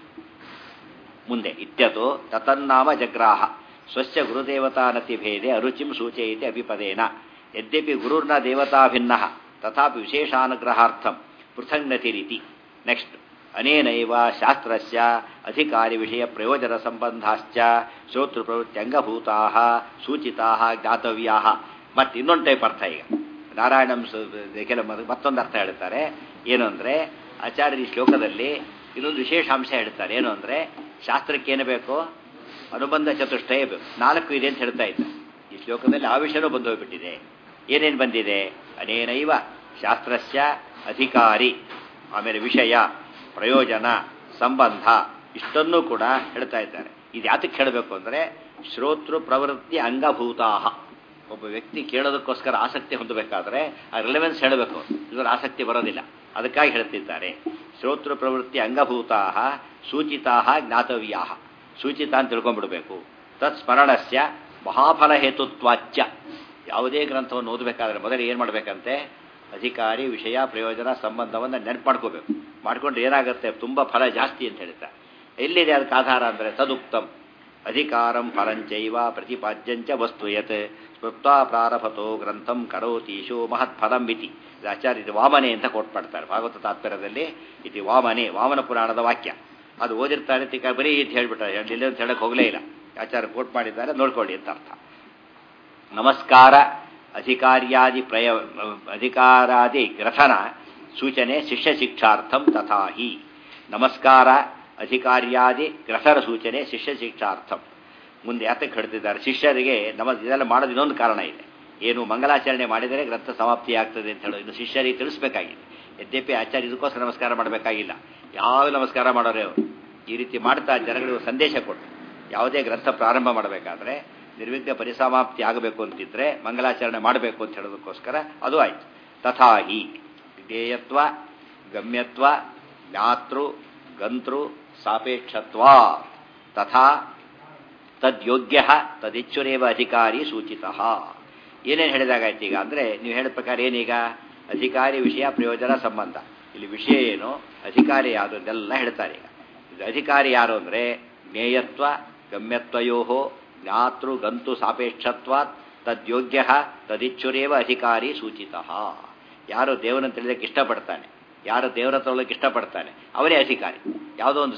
ಮುಂದೆ ಇತ್ಯತು ತತನ್ನಾಮ ಜಗ್ರಾಹ ಸ್ವಸ್ಯ ಗುರುದೇವತಾನತಿ ಭೇದೆ ಅರುಚಿಂ ಸೂಚಯತಿ ಅಭಿಪದೇನ ಯದ್ಯಪಿ ಗುರುರ್ನ ದೇವತಾ ಭಿನ್ನ ತಥಾಪಿ ವಿಶೇಷಾನುಗ್ರಹಾರ್ಥಂ ಪೃಥಂಗತಿ ರೀತಿ ನೆಕ್ಸ್ಟ್ ಅನೇನೈವ ಶಾಸ್ತ್ರಸ್ಯ ಅಧಿಕಾರಿ ವಿಷಯ ಪ್ರಯೋಜನ ಸಂಬಂಧಾಶ್ಚ ಶ್ರೋತೃ ಪ್ರವೃತ್ತ್ಯಂಗಭೂತಾ ಸೂಚಿತಾ ಜ್ಞಾತವ್ಯಾ ಮತ್ತು ಇನ್ನೊಂದು ಟೈಪ್ ಅರ್ಥ ಈಗ ನಾರಾಯಣಂ ಕೆಲ ಮತ್ತೊಂದು ಅರ್ಥ ಹೇಳ್ತಾರೆ ಏನು ಅಂದರೆ ಆಚಾರ್ಯ ಈ ಶ್ಲೋಕದಲ್ಲಿ ಇನ್ನೊಂದು ವಿಶೇಷ ಅಂಶ ಹೇಳ್ತಾರೆ ಏನು ಅಂದರೆ ಶಾಸ್ತ್ರಕ್ಕೆ ಏನು ಬೇಕು ಅನುಬಂಧ ಚತುಷ್ಟಯ ಬೇಕು ನಾಲ್ಕು ಇದೆ ಅಂತ ಹೇಳ್ತಾ ಇದ್ದ ಈ ಶ್ಲೋಕದಲ್ಲಿ ಆ ವಿಷಯನೂ ಬಂದು ಹೋಗ್ಬಿಟ್ಟಿದೆ ಏನೇನು ಬಂದಿದೆ ಅನೇನೈವ ಶಾಸ್ತ್ರಸ್ಯ ಅಧಿಕಾರಿ ಆಮೇಲೆ ವಿಷಯ ಪ್ರಯೋಜನ ಸಂಬಂಧ ಇಷ್ಟನ್ನೂ ಕೂಡ ಹೇಳ್ತಾ ಇದ್ದಾರೆ ಇದು ಯಾತಕ್ಕೆ ಹೇಳಬೇಕು ಅಂದರೆ ಶ್ರೋತೃ ಪ್ರವೃತ್ತಿ ಅಂಗಭೂತಾಹ ಒಬ್ಬ ವ್ಯಕ್ತಿ ಕೇಳೋದಕ್ಕೋಸ್ಕರ ಆಸಕ್ತಿ ಹೊಂದಬೇಕಾದ್ರೆ ಆ ರಿಲೆವೆನ್ಸ್ ಹೇಳಬೇಕು ಇದರ ಆಸಕ್ತಿ ಬರೋದಿಲ್ಲ ಅದಕ್ಕಾಗಿ ಹೇಳ್ತಿದ್ದಾರೆ ಶ್ರೋತೃ ಪ್ರವೃತ್ತಿ ಅಂಗಭೂತಾ ಸೂಚಿತಾ ಜ್ಞಾತವ್ಯಾ ಸೂಚಿತ ಅಂತ ತಿಳ್ಕೊಂಡ್ಬಿಡ್ಬೇಕು ತತ್ ಸ್ಮರಣಸ್ಯ ಮಹಾಫಲ ಹೇತುತ್ವಾಚ್ಯ ಯಾವುದೇ ಗ್ರಂಥವನ್ನು ಓದಬೇಕಾದ್ರೆ ಮೊದಲು ಏನು ಮಾಡಬೇಕಂತೆ ಅಧಿಕಾರಿ ವಿಷಯ ಪ್ರಯೋಜನ ಸಂಬಂಧವನ್ನು ನೆನಪು ಮಾಡ್ಕೋಬೇಕು ಮಾಡ್ಕೊಂಡ್ರೆ ಏನಾಗುತ್ತೆ ತುಂಬ ಫಲ ಜಾಸ್ತಿ ಅಂತ ಹೇಳ್ತಾರೆ ಎಲ್ಲಿದೆ ಅದಕ್ಕೆ ಆಧಾರ ಅಂದರೆ ತದುಕ್ತಂ ಅಧಿಕಾರಂ ಫಲಂಚೈವ ಪ್ರತಿಪಾದ್ಯಂಚ ವಸ್ತು ಯತ್ ಸ್ಮೃತ್ವಾ ಪ್ರಾರಭತೋ ಗ್ರಂಥಂ ಕರೋತೀಶು ಮಹತ್ ಫಲಂ ಇತಿ ಆಚಾರ್ಯ ಇದು ವಾಮನೆ ಅಂತ ಕೋಟ್ ಮಾಡ್ತಾರೆ ಭಾಗವತ ತಾತ್ಪರ್ಯದಲ್ಲಿ ಇದು ವಾಮನೆ ವಾಮನ ಪುರಾಣದ ವಾಕ್ಯ ಅದು ಓದಿರ್ತಾರೆ ತಿಕ್ಕ ಬರೀ ಇದು ಹೇಳ್ಬಿಟ್ಟಾರೆ ಇಲ್ಲ ಅಂತ ಹೇಳಕ್ಕೆ ಹೋಗಲೇ ಇಲ್ಲ ಆಚಾರ್ಯ ಕೋಟ್ ಮಾಡಿದ್ದಾರೆ ನೋಡ್ಕೊಳ್ಳಿ ಅಂತ ಅರ್ಥ ನಮಸ್ಕಾರ ಅಧಿಕಾರ್ಯಾದಿ ಪ್ರಯ ಅಧಿಕಾರಾದಿ ಗ್ರಥನ ಸೂಚನೆ ಶಿಷ್ಯ ಶಿಕ್ಷಾರ್ಥಂ ತಥಾ ಹಿ ನಮಸ್ಕಾರ ಅಧಿಕಾರ್ಯಾದಿ ಗ್ರಥರ ಸೂಚನೆ ಶಿಷ್ಯ ಶಿಕ್ಷಾರ್ಥಂ ಮುಂದೆ ಯಾತಕ್ಕೆ ಹೇಳ್ತಿದ್ದಾರೆ ಶಿಷ್ಯರಿಗೆ ನಮ ಇದೆಲ್ಲ ಮಾಡೋದು ಇನ್ನೊಂದು ಕಾರಣ ಇದೆ ಏನು ಮಂಗಲಾಚರಣೆ ಮಾಡಿದರೆ ಗ್ರಂಥ ಸಮಾಪ್ತಿ ಆಗ್ತದೆ ಅಂತ ಹೇಳೋ ಇದು ಶಿಷ್ಯರಿಗೆ ತಿಳಿಸ್ಬೇಕಾಗಿದೆ ಯದ್ಯಪಿ ಆಚಾರ್ಯ ಇದಕ್ಕೋಸ್ಕರ ನಮಸ್ಕಾರ ಮಾಡಬೇಕಾಗಿಲ್ಲ ಯಾವ ನಮಸ್ಕಾರ ಮಾಡೋರೇ ಅವರು ಈ ರೀತಿ ಮಾಡ್ತಾ ಜನಗಳಿಗೆ ಸಂದೇಶ ಕೊಟ್ಟು ಯಾವುದೇ ಗ್ರಂಥ ಪ್ರಾರಂಭ ಮಾಡಬೇಕಾದ್ರೆ ನಿರ್ವಿಘ್ನ ಪರಿಸಮಾಪ್ತಿ ಆಗಬೇಕು ಅಂತಿದ್ರೆ ಮಂಗಲಾಚರಣೆ ಮಾಡಬೇಕು ಅಂತ ಹೇಳೋದಕ್ಕೋಸ್ಕರ ಅದು ಆಯ್ತು ತಥಾ ಹಿ ಜ್ಞೇಯತ್ವ ಗಮ್ಯತ್ವ ಜ್ಞಾತೃ ಗಂತೃ ಸಾಪೇಕ್ಷತ್ವ ತಥಾ ತದ್ಯೋಗ್ಯ ತದಿಚ್ಚುರೇವ ಅಧಿಕಾರಿ ಸೂಚಿತ ಏನೇನು ಹೇಳಿದಾಗಾಯ್ತು ಈಗ ಅಂದರೆ ನೀವು ಹೇಳಿದ ಪ್ರಕಾರ ಏನೀಗ ಅಧಿಕಾರಿ ವಿಷಯ ಪ್ರಯೋಜನ ಸಂಬಂಧ ಇಲ್ಲಿ ವಿಷಯ ಏನು ಅಧಿಕಾರಿ ಯಾರು ಇದೆಲ್ಲ ಹೇಳ್ತಾರೆ ಈಗ ಇದು ಅಧಿಕಾರಿ ಯಾರು ಅಂದರೆ ಜ್ಞೇಯತ್ವ ಗಮ್ಯತ್ವಯೋ ಜ್ಞಾತೃ ಗಂತು ಸಾಪೇಕ್ಷತ್ವ ತದ್ಯೋಗ್ಯ ತದಿಚ್ಚುರೇವ ಅಧಿಕಾರಿ ಸೂಚಿತ ಯಾರು ದೇವರನ್ನು ತಿಳಿದಕ್ಕೆ ಇಷ್ಟಪಡ್ತಾನೆ ಯಾರು ದೇವರ ತೊಗೊಳಕ್ಕೆ ಇಷ್ಟಪಡ್ತಾನೆ ಅವರೇ ಅಧಿಕಾರಿ ಯಾವುದೋ ಒಂದು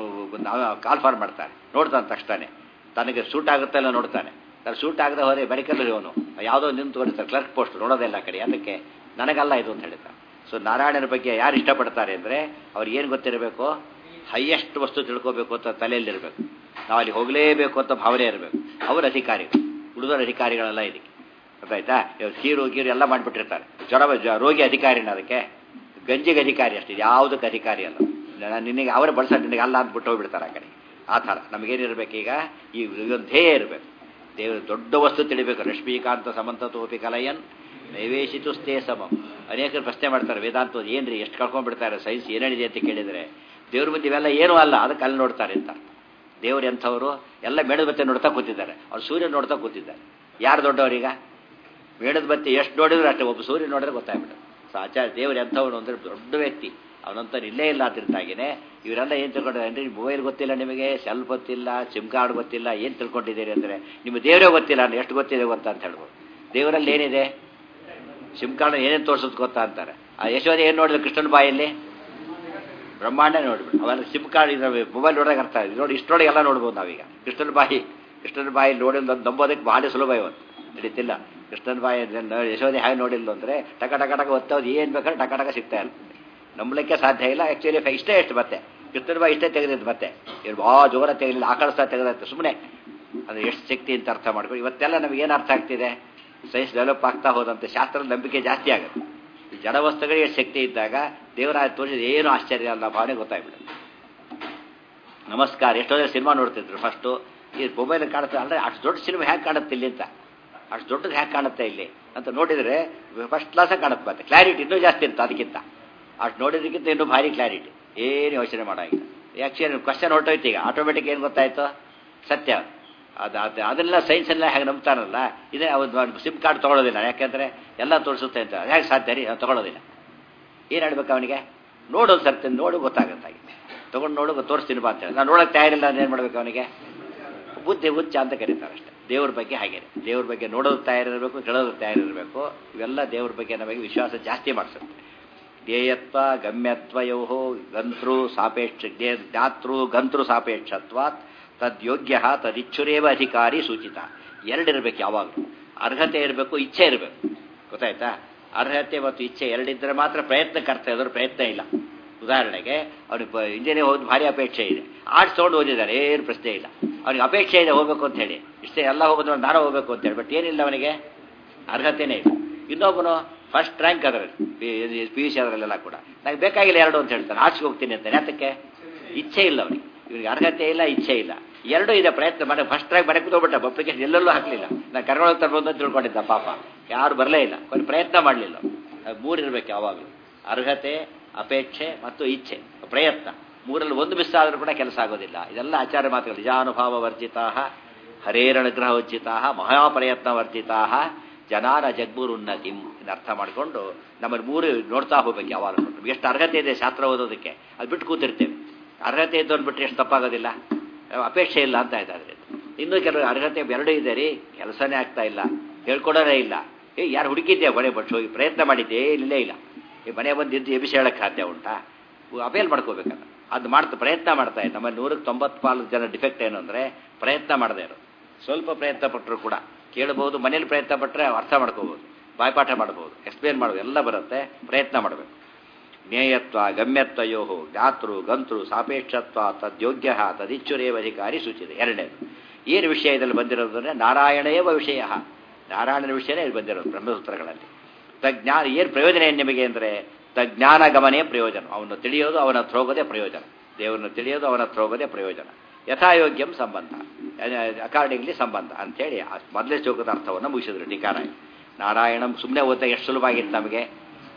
ಕಾಲ್ ಫಾರ್ ಮಾಡ್ತಾನೆ ನೋಡ್ತಾನೆ ತಕ್ಷಣ ತನಗೆ ಸೂಟ್ ಆಗುತ್ತೆ ಇಲ್ಲ ನೋಡ್ತಾನೆ ತನ್ನ ಸೂಟ್ ಆಗದೆ ಹೋದರೆ ಮೆಡಿಕಲ್ ಇವನು ಯಾವುದೋ ನಿಂತ್ಕೊಂಡಿರ್ತಾರೆ ಕ್ಲರ್ಕ್ ಪೋಸ್ಟ್ ನೋಡೋದೆಲ್ಲ ಕಡೆ ಅದಕ್ಕೆ ನನಗಲ್ಲ ಇದು ಅಂತ ಹೇಳ್ತಾರೆ ಸೊ ನಾರಾಯಣನ ಬಗ್ಗೆ ಯಾರು ಇಷ್ಟಪಡ್ತಾರೆ ಅಂದರೆ ಅವ್ರಿಗೆ ಏನು ಗೊತ್ತಿರಬೇಕು ಹೈಯೆಸ್ಟ್ ವಸ್ತು ತಿಳ್ಕೋಬೇಕು ಅಂತ ತಲೆಯಲ್ಲಿರಬೇಕು ನಾವು ಅಲ್ಲಿ ಹೋಗಲೇಬೇಕು ಅಂತ ಭಾವನೆ ಇರಬೇಕು ಅವರ ಅಧಿಕಾರಿಗಳು ಉಳಿದೋರ ಅಧಿಕಾರಿಗಳೆಲ್ಲ ಇದಕ್ಕೆ ಗೊತ್ತಾಯ್ತಾ ಹೀರು ಗೀರು ಎಲ್ಲ ಮಾಡಿಬಿಟ್ಟಿರ್ತಾರೆ ಜ್ವರ ರೋಗಿ ಅಧಿಕಾರಿನ ಅದಕ್ಕೆ ಗಂಜಿಗೆ ಅಧಿಕಾರಿ ಅಷ್ಟೇ ಯಾವುದಕ್ಕೆ ಅಧಿಕಾರಿ ಅಲ್ಲ ನಿನಗೆ ಅವರ ಬಳಸ ನಿನಗೆ ಅಲ್ಲ ಅಂದ್ಬಿಟ್ಟು ಹೋಗ್ಬಿಡ್ತಾರೆ ಆ ಕಡೆ ಆ ಥರ ನಮಗೇನಿರ್ಬೇಕೀಗ ಈ ಒಂದು ಧ್ಯೇಯ ಇರಬೇಕು ದೇವರು ದೊಡ್ಡ ವಸ್ತು ತಿಳಿಬೇಕು ರಶ್ಮಿಕಾಂತ ಸಮಂತ ತೋಪಿ ಕಲಯನ್ ನೈವೇಶಿತು ಸ್ಥೇ ಸಮಂ ಅನೇಕರು ಪ್ರಶ್ನೆ ಮಾಡ್ತಾರೆ ವೇದಾಂತ ಏನ್ರಿ ಎಷ್ಟು ಕಳ್ಕೊಂಡ್ಬಿಡ್ತಾರೆ ಸೈನ್ಸ್ ಏನೇನಿದೆ ಅಂತ ಕೇಳಿದರೆ ದೇವ್ರ ಮುಂದೆ ಇವೆಲ್ಲ ಏನೂ ಅಲ್ಲ ಅದಕ್ಕೆ ಅಲ್ಲಿ ನೋಡ್ತಾರೆ ಅಂತ ದೇವ್ರು ಎಂಥವ್ರು ಎಲ್ಲ ಮೇಣದ ಬತ್ತೆ ನೋಡ್ತಾ ಕೂತಿದ್ದಾರೆ ಅವ್ರು ಸೂರ್ಯ ನೋಡ್ತಾ ಕೂತಿದ್ದಾರೆ ಯಾರು ದೊಡ್ಡವರೀಗ ಮೇಣದ ಬತ್ತೆ ಎಷ್ಟು ನೋಡಿದ್ರು ಅಷ್ಟೇ ಒಬ್ಬ ಸೂರ್ಯ ನೋಡಿದ್ರೆ ಗೊತ್ತಾಗ್ಬಿಟ್ಟು ಸೊ ಆಚಾರ್ಯ ದೇವ್ರು ಎಂಥವನು ಅಂದರೆ ದೊಡ್ಡ ವ್ಯಕ್ತಿ ಅವನಂತ ಇಲ್ಲೇ ಇಲ್ಲ ಅಂತಿರ್ತಾಗಿನೇ ಇವರೆಲ್ಲ ಏನು ತಿಳ್ಕೊಂಡಿದ್ದಾರೆ ಅಂದರೆ ಮೊಬೈಲ್ ಗೊತ್ತಿಲ್ಲ ನಿಮಗೆ ಸೆಲ್ ಗೊತ್ತಿಲ್ಲ ಸಿಮ್ ಕಾರ್ಡ್ ಗೊತ್ತಿಲ್ಲ ಏನು ತಿಳ್ಕೊಂಡಿದ್ದೀರಿ ಅಂದರೆ ನಿಮ್ಮ ದೇವರೇ ಗೊತ್ತಿಲ್ಲ ಅಂದ್ರೆ ಎಷ್ಟು ಗೊತ್ತಿದೆ ಗೊತ್ತಾ ಅಂತ ಹೇಳ್ಬೋದು ದೇವರಲ್ಲಿ ಏನಿದೆ ಸಿಮ್ ಕಾರ್ಡ್ ಏನೇನು ತೋರಿಸೋದು ಗೊತ್ತಾ ಅಂತಾರೆ ಆ ಯಶೋಧ ಏನು ನೋಡಿದ್ರು ಕೃಷ್ಣನ ಬಾಯಲ್ಲಿ ಬ್ರಹ್ಮಾಂಡ ನೋಡ್ಬಿಟ್ಟು ಅವೆಲ್ಲ ಸಿಮ್ ಕಾರ್ಡ್ ಇದಾವೆ ಮೊಬೈಲ್ ನೋಡೋಕೆ ಅರ್ಥ ಇದೆ ನೋಡಿ ಇಷ್ಟರೊಳಗೆ ಎಲ್ಲ ನೋಡ್ಬೋದು ನಾವೀಗ ಕೃಷ್ಣನ ಬಾಯಿ ಕೃಷ್ಣನ ಬಾಯಿ ನೋಡಿ ನಂಬೋದಕ್ಕೆ ಭಾಳ ಸುಲಭ ಇವತ್ತು ನಡೀತಿಲ್ಲ ಕೃಷ್ಣನ ಬಾಯಿ ಯಶೋಧೆ ಹಾಗೆ ನೋಡಿಲ್ಲ ಅಂದರೆ ಟಕ ಟಕ ಟಕ ಒತ್ತೋದು ಏನು ಬೇಕಾದ್ರೆ ಟಕ ಟಕ ಸಿಗ್ತಾ ಇಲ್ಲ ನಂಬಲಿಕ್ಕೆ ಸಾಧ್ಯ ಇಲ್ಲ ಆ್ಯಕ್ಚುಲಿ ಇಷ್ಟೇ ಎಷ್ಟು ಮತ್ತೆ ಕೃಷ್ಣನ ಬಾಯಿ ಇಷ್ಟೇ ತೆಗೆದಿದ್ದು ಮತ್ತೆ ಇವ್ರು ಭಾಳ ಜೋರ ತೆಗಲಿಲ್ಲ ಆಕಳಿಸ್ತಾ ತೆಗೆದತ್ತೆ ಸುಮ್ಮನೆ ಅದು ಎಷ್ಟು ಶಕ್ತಿ ಅಂತ ಅರ್ಥ ಮಾಡ್ಕೊಂಡು ಇವತ್ತೆಲ್ಲ ನಮಗೆ ಏನು ಅರ್ಥ ಆಗ್ತಿದೆ ಸೈನ್ಸ್ ಡೆವಲಪ್ ಆಗ್ತಾ ಹೋದಂತೆ ಶಾಸ್ತ್ರದ ನಂಬಿಕೆ ಜಾಸ್ತಿ ಆಗುತ್ತೆ ಈ ಜಡ ವಸ್ತುಗಳಿಗೆ ಶಕ್ತಿ ಇದ್ದಾಗ ದೇವರ ತೋರಿಸಿದ ಏನು ಆಶ್ಚರ್ಯ ಅಲ್ಲ ಭಾವನೆ ಗೊತ್ತಾಗ್ಬಿಡುತ್ತೆ ನಮಸ್ಕಾರ ಎಷ್ಟೋ ಜನ ಸಿನಿಮಾ ನೋಡ್ತಿದ್ರು ಫಸ್ಟು ಈ ಮೊಬೈಲ್ ಕಾಣುತ್ತೆ ಅಂದರೆ ಅಷ್ಟು ದೊಡ್ಡ ಸಿನಿಮಾ ಹೇಗೆ ಕಾಣುತ್ತೆ ಇಲ್ಲಿ ಅಂತ ಅಷ್ಟು ದೊಡ್ಡದು ಹೇಗೆ ಕಾಣುತ್ತೆ ಇಲ್ಲಿ ಅಂತ ನೋಡಿದರೆ ಫಸ್ಟ್ ಕ್ಲಾಸಾಗಿ ಕಾಣುತ್ತೆ ಮತ್ತೆ ಕ್ಲಾರಿಟಿ ಇನ್ನೂ ಜಾಸ್ತಿ ಇರುತ್ತೆ ಅದಕ್ಕಿಂತ ಅಷ್ಟು ನೋಡಿದಕ್ಕಿಂತ ಇನ್ನೂ ಭಾರಿ ಕ್ಲಾರಿಟಿ ಏನು ಯೋಚನೆ ಮಾಡೋಂಗಿಲ್ಲ ಆ್ಯಕ್ಚುಲಿ ಕ್ವಶನ್ ಹೊರಟೋಯ್ತು ಈಗ ಆಟೋಮೆಟಿಕ್ ಏನು ಗೊತ್ತಾಯ್ತು ಸತ್ಯ ಅದು ಅದು ಅದನ್ನೆಲ್ಲ ಸೈನ್ಸೆಲ್ಲ ಹೇಗೆ ನಂಬ್ತಾರಲ್ಲ ಇದೇ ಒಂದು ಸಿಮ್ ಕಾರ್ಡ್ ತೊಗೊಳೋದಿಲ್ಲ ಯಾಕೆಂದರೆ ಎಲ್ಲ ತೋರಿಸುತ್ತೆ ಅಂತ ಹೇಗೆ ಸಾಧ್ಯ ರೀ ಅದು ತೊಗೊಳೋದಿಲ್ಲ ಏನು ಹೇಳ್ಬೇಕು ಅವನಿಗೆ ನೋಡೋದು ಸರ್ತಿ ನೋಡು ಗೊತ್ತಾಗುತ್ತೆ ತೊಗೊಂಡು ನೋಡು ತೋರಿಸ್ತೀನಿ ಬಾ ಅಂತೇಳಿ ನಾನು ನೋಡೋಕೆ ತಯಾರಿಲ್ಲ ಅಂದ್ರೆ ಏನು ಮಾಡ್ಬೇಕು ಅವನಿಗೆ ಬುದ್ಧಿ ಹುಚ್ಚ ಅಂತ ಕರೀತಾರೆ ಅಷ್ಟೇ ದೇವ್ರ ಬಗ್ಗೆ ಹಾಗೆ ದೇವ್ರ ಬಗ್ಗೆ ನೋಡೋದು ತಯಾರಿರಬೇಕು ಕೇಳೋದು ತಯಾರಿರಬೇಕು ಇವೆಲ್ಲ ದೇವ್ರ ಬಗ್ಗೆ ನಮಗೆ ವಿಶ್ವಾಸ ಜಾಸ್ತಿ ಮಾಡಿಸುತ್ತೆ ಧ್ಯೇಯತ್ವ ಗಮ್ಯತ್ವಯೋ ಗಂತೃ ಸಾಪೇಕ್ಷ ಜ್ಞಾತೃ ಗಂತೃ ಸಾಪೇಕ್ಷತ್ವಾತ್ ತದ್ಯೋಗ್ಯ ತದಿಚ್ಛುರೇವ ಅಧಿಕಾರಿ ಸೂಚಿತ ಎರಡಿರಬೇಕು ಯಾವಾಗಲೂ ಅರ್ಹತೆ ಇರಬೇಕು ಇಚ್ಛೆ ಇರಬೇಕು ಗೊತ್ತಾಯ್ತಾ ಅರ್ಹತೆ ಮತ್ತು ಇಚ್ಛೆ ಎರಡಿದ್ದರೆ ಮಾತ್ರ ಪ್ರಯತ್ನ ಕರ್ತ ಇದ್ರು ಪ್ರಯತ್ನ ಇಲ್ಲ ಉದಾಹರಣೆಗೆ ಅವ್ನಿಗೆ ಇಂಜಿನಿಯರ್ ಹೋದ್ ಭಾರಿ ಅಪೇಕ್ಷೆ ಇದೆ ಆರ್ಟ್ಸ್ ತೊಗೊಂಡು ಓದಿದ್ದಾರೆ ಏನು ಪ್ರಶ್ನೆ ಇಲ್ಲ ಅವನಿಗೆ ಅಪೇಕ್ಷೆ ಇದೆ ಹೋಗ್ಬೇಕು ಅಂತ ಹೇಳಿ ಇಷ್ಟೇ ಎಲ್ಲ ಹೋಗೋದು ನಾನು ಹೋಗ್ಬೇಕು ಅಂತ ಹೇಳಿ ಬಟ್ ಏನಿಲ್ಲ ಅವನಿಗೆ ಅರ್ಹತೆನೇ ಇಲ್ಲ ಇನ್ನೊಬ್ಬನು ಫಸ್ಟ್ ರ್ಯಾಂಕ್ ಅದರಲ್ಲಿ ಪಿ ಯು ಸಿ ಅದರಲ್ಲೆಲ್ಲ ಕೂಡ ನನಗೆ ಬೇಕಾಗಿಲ್ಲ ಎರಡು ಅಂತ ಹೇಳ್ತಾನೆ ಆರ್ಟ್ಸ್ಗೆ ಹೋಗ್ತೀನಿ ಅಂತಾನೆ ಅದಕ್ಕೆ ಇಚ್ಛೆ ಇಲ್ಲ ಅವನಿಗೆ ಇವನಿಗೆ ಅರ್ಹತೆ ಇಲ್ಲ ಇಚ್ಛೆ ಇಲ್ಲ ಎರಡೂ ಇದೆ ಪ್ರಯತ್ನ ಮಾಡಿ ಫಸ್ಟ್ ರ್ಯಾಂಕ್ ಮನೆ ಕೂತ್ಬಿಟ್ಟ ಅಪ್ಲಿಕೇಶನ್ ಎಲ್ಲೆಲ್ಲೂ ಹಾಕಲಿಲ್ಲ ನಾನು ಕರ್ಕೊಂಡು ತರ್ಬೋದು ಅಂತ ತಿಳ್ಕೊಂಡಿದ್ದ ಪಾಪ ಯಾರು ಬರಲೇ ಇಲ್ಲ కొన్ని ಪ್ರಯತ್ನ ಮಾಡಲಿಲ್ಲ ಮೂರು ಇರಬೇಕು ಯಾವಾಗಲೂ ಅರ್ಹತೆ ಅಪೇಕ್ಷೆ ಮತ್ತು ಇಚ್ಛೆ ಪ್ರಯತ್ನ ಮೂರಲ್ಲಿ ಒಂದು ಮಿಸ್ ಆದರೂ ಕೂಡ ಕೆಲಸ ಆಗೋದಿಲ್ಲ ಇದೆಲ್ಲ ಆಚಾರ್ಯ ಮಾತುಗಳು ನಿಜಾನುಭಾವ ವರ್ಜಿತಾ ಹರೇರನುಗ್ರಹ ವರ್ಜಿತಾ ಮಹಾಪ್ರಯತ್ನ ವರ್ಜಿತಾ ಜನಾನ ಜಗ್ಬುರುನ್ನತಿಂ ಇದು ಅರ್ಥ ಮಾಡಿಕೊಂಡು ನಮ್ಮಲ್ಲಿ ಮೂರು ನೋಡ್ತಾ ಹೋಗ್ಬೇಕು ಯಾವಾಗ ನಮ್ಗೆ ಎಷ್ಟು ಅರ್ಹತೆ ಇದೆ ಶಾಸ್ತ್ರ ಓದೋದಕ್ಕೆ ಅದು ಬಿಟ್ಟು ಕೂತಿರ್ತೇವೆ ಅರ್ಹತೆ ಇದ್ದವ್ರು ಬಿಟ್ಟರೆ ಎಷ್ಟು ತಪ್ಪಾಗೋದಿಲ್ಲ ಅಪೇಕ್ಷೆ ಇಲ್ಲ ಅಂತ ಇದ್ದಾರೆ ಇನ್ನೂ ಕೆಲವು ಅರ್ಹತೆ ಎರಡೂ ಇದೆ ರೀ ಕೆಲಸನೇ ಆಗ್ತಾ ಇಲ್ಲ ಹೇಳ್ಕೊಡೋರೇ ಇಲ್ಲ ಏ ಯಾರು ಹುಡುಕಿದ್ದೆ ಮನೆ ಬಟ್ ಹೋಗಿ ಪ್ರಯತ್ನ ಮಾಡಿದ್ದೆ ಇಲ್ಲೇ ಇಲ್ಲ ಈ ಮನೆ ಬಂದಿದ್ದು ಎಬಿಸಿ ಹೇಳಕ್ಕೆ ಸಾಧ್ಯ ಉಂಟಾ ಅಪೇಲ್ ಮಾಡ್ಕೋಬೇಕಲ್ಲ ಅದು ಮಾಡ್ತಾ ಪ್ರಯತ್ನ ಮಾಡ್ತಾ ಇದೆ ನಮ್ಮ ನೂರಕ್ಕೆ ತೊಂಬತ್ತು ಪಾಲು ಜನ ಡಿಫೆಕ್ಟ್ ಏನು ಅಂದರೆ ಪ್ರಯತ್ನ ಮಾಡದೇ ಇರೋ ಸ್ವಲ್ಪ ಪ್ರಯತ್ನ ಪಟ್ಟರು ಕೂಡ ಕೇಳ್ಬೋದು ಮನೇಲಿ ಪ್ರಯತ್ನ ಪಟ್ಟರೆ ಅರ್ಥ ಮಾಡ್ಕೋಬೋದು ಬಾಯ್ಪಾಠ ಮಾಡ್ಬೋದು ಎಕ್ಸ್ಪ್ಲೇನ್ ಮಾಡೋದು ಎಲ್ಲ ಬರುತ್ತೆ ಪ್ರಯತ್ನ ಮಾಡಬೇಕು ಜ್ಞೇಯತ್ವ ಗಮ್ಯತ್ವಯೋ ಜ್ಞಾತೃ ಗಂತೃ ಸಾಪೇಕ್ಷತ್ವ ತದ್ಯೋಗ್ಯ ತದಿಚ್ಚುರೇವ ಅಧಿಕಾರಿ ಸೂಚಿದೆ ಎರಡನೇದು ಏನು ವಿಷಯ ಇದರಲ್ಲಿ ಬಂದಿರೋದು ಅಂದರೆ ನಾರಾಯಣೇವ ವಿಷಯ ನಾರಾಯಣನ ವಿಷಯನೇ ಇಲ್ಲಿ ಬಂದಿರೋದು ಬ್ರಹ್ಮಸೂತ್ರಗಳಲ್ಲಿ ತಜ್ಞಾನ ಏನು ಪ್ರಯೋಜನ ಏನು ನಿಮಗೆ ಅಂದರೆ ತಜ್ಞಾನ ಗಮನೇ ಪ್ರಯೋಜನ ಅವನು ತಿಳಿಯೋದು ಅವನ ಹತ್ರ ಹೋಗೋದೇ ಪ್ರಯೋಜನ ದೇವರನ್ನು ತಿಳಿಯೋದು ಅವನ ಹತ್ರ ಹೋಗೋದೇ ಪ್ರಯೋಜನ ಯಥಾಯೋಗ್ಯಂ ಸಂಬಂಧ ಅಕಾರ್ಡಿಂಗ್ಲಿ ಸಂಬಂಧ ಅಂಥೇಳಿ ಮೊದಲೇ ಶ್ಲೋಕದ ಅರ್ಥವನ್ನು ಮುಗಿಸಿದ್ರು ಟೀಕಾರ ನಾರಾಯಣಂ ಸುಮ್ಮನೆ ಓದ್ತಾ ಎಷ್ಟು ಸುಲಭ ಆಗಿತ್ತು ನಮಗೆ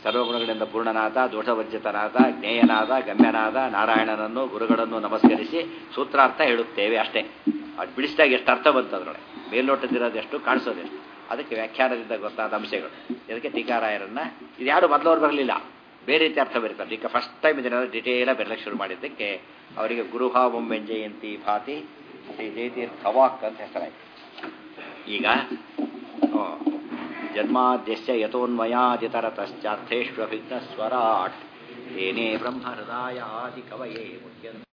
ಸರ್ವಗುಣಗಳಿಂದ ಪೂರ್ಣನಾದ ದೋಷವರ್ಜಿತನಾದ ಜ್ಞೇಯನಾದ ಗಮ್ಯನಾದ ನಾರಾಯಣನನ್ನು ಗುರುಗಳನ್ನು ನಮಸ್ಕರಿಸಿ ಸೂತ್ರಾರ್ಥ ಹೇಳುತ್ತೇವೆ ಅಷ್ಟೇ ಅದು ಬಿಡಿಸಿದಾಗ ಎಷ್ಟು ಅರ್ಥ ಬಂತು ಅದರೊಳಗೆ ಮೇಲ್ನೋಟದಿರೋದೆಷ್ಟು ಕಾಣಿಸೋದೆಷ್ಟು ಅದಕ್ಕೆ ವ್ಯಾಖ್ಯಾನದಿಂದ ಗೊತ್ತಾದ ಅಂಶಗಳು ಇದಕ್ಕೆ ಟೀಕಾರಾಯರನ್ನ ಇದು ಯಾರು ಮೊದಲವ್ರು ಬರಲಿಲ್ಲ ಬೇರೆ ರೀತಿ ಅರ್ಥ ಬರೀತಾರೆ ಈಗ ಫಸ್ಟ್ ಟೈಮ್ ಇದನ್ನೆಲ್ಲ ಡಿಟೇಲ ಬರಲಿಕ್ಕೆ ಶುರು ಮಾಡಿದ್ದಕ್ಕೆ ಅವರಿಗೆ ಗುರುಹಾವಂ ಜಯಂತಿ ಭಾತಿ ಶ್ರೀ ಜಯತೀರ್ಥವಾಕ್ ಅಂತ ಹೆಸರಾಯಿತು ಈಗ ಜನ್ಮಾದ್ಯಸ್ಯ ಯಥೋನ್ಮಯಾದಿತರತಶ್ಚಾರ್ಥೇಷ್ವಭಿಘ್ನ ಸ್ವರಾಟ್ ಏನೇ ಬ್ರಹ್ಮ ಹೃದಯ ಆದಿ ಕವಯೇ ಮುಖ್ಯ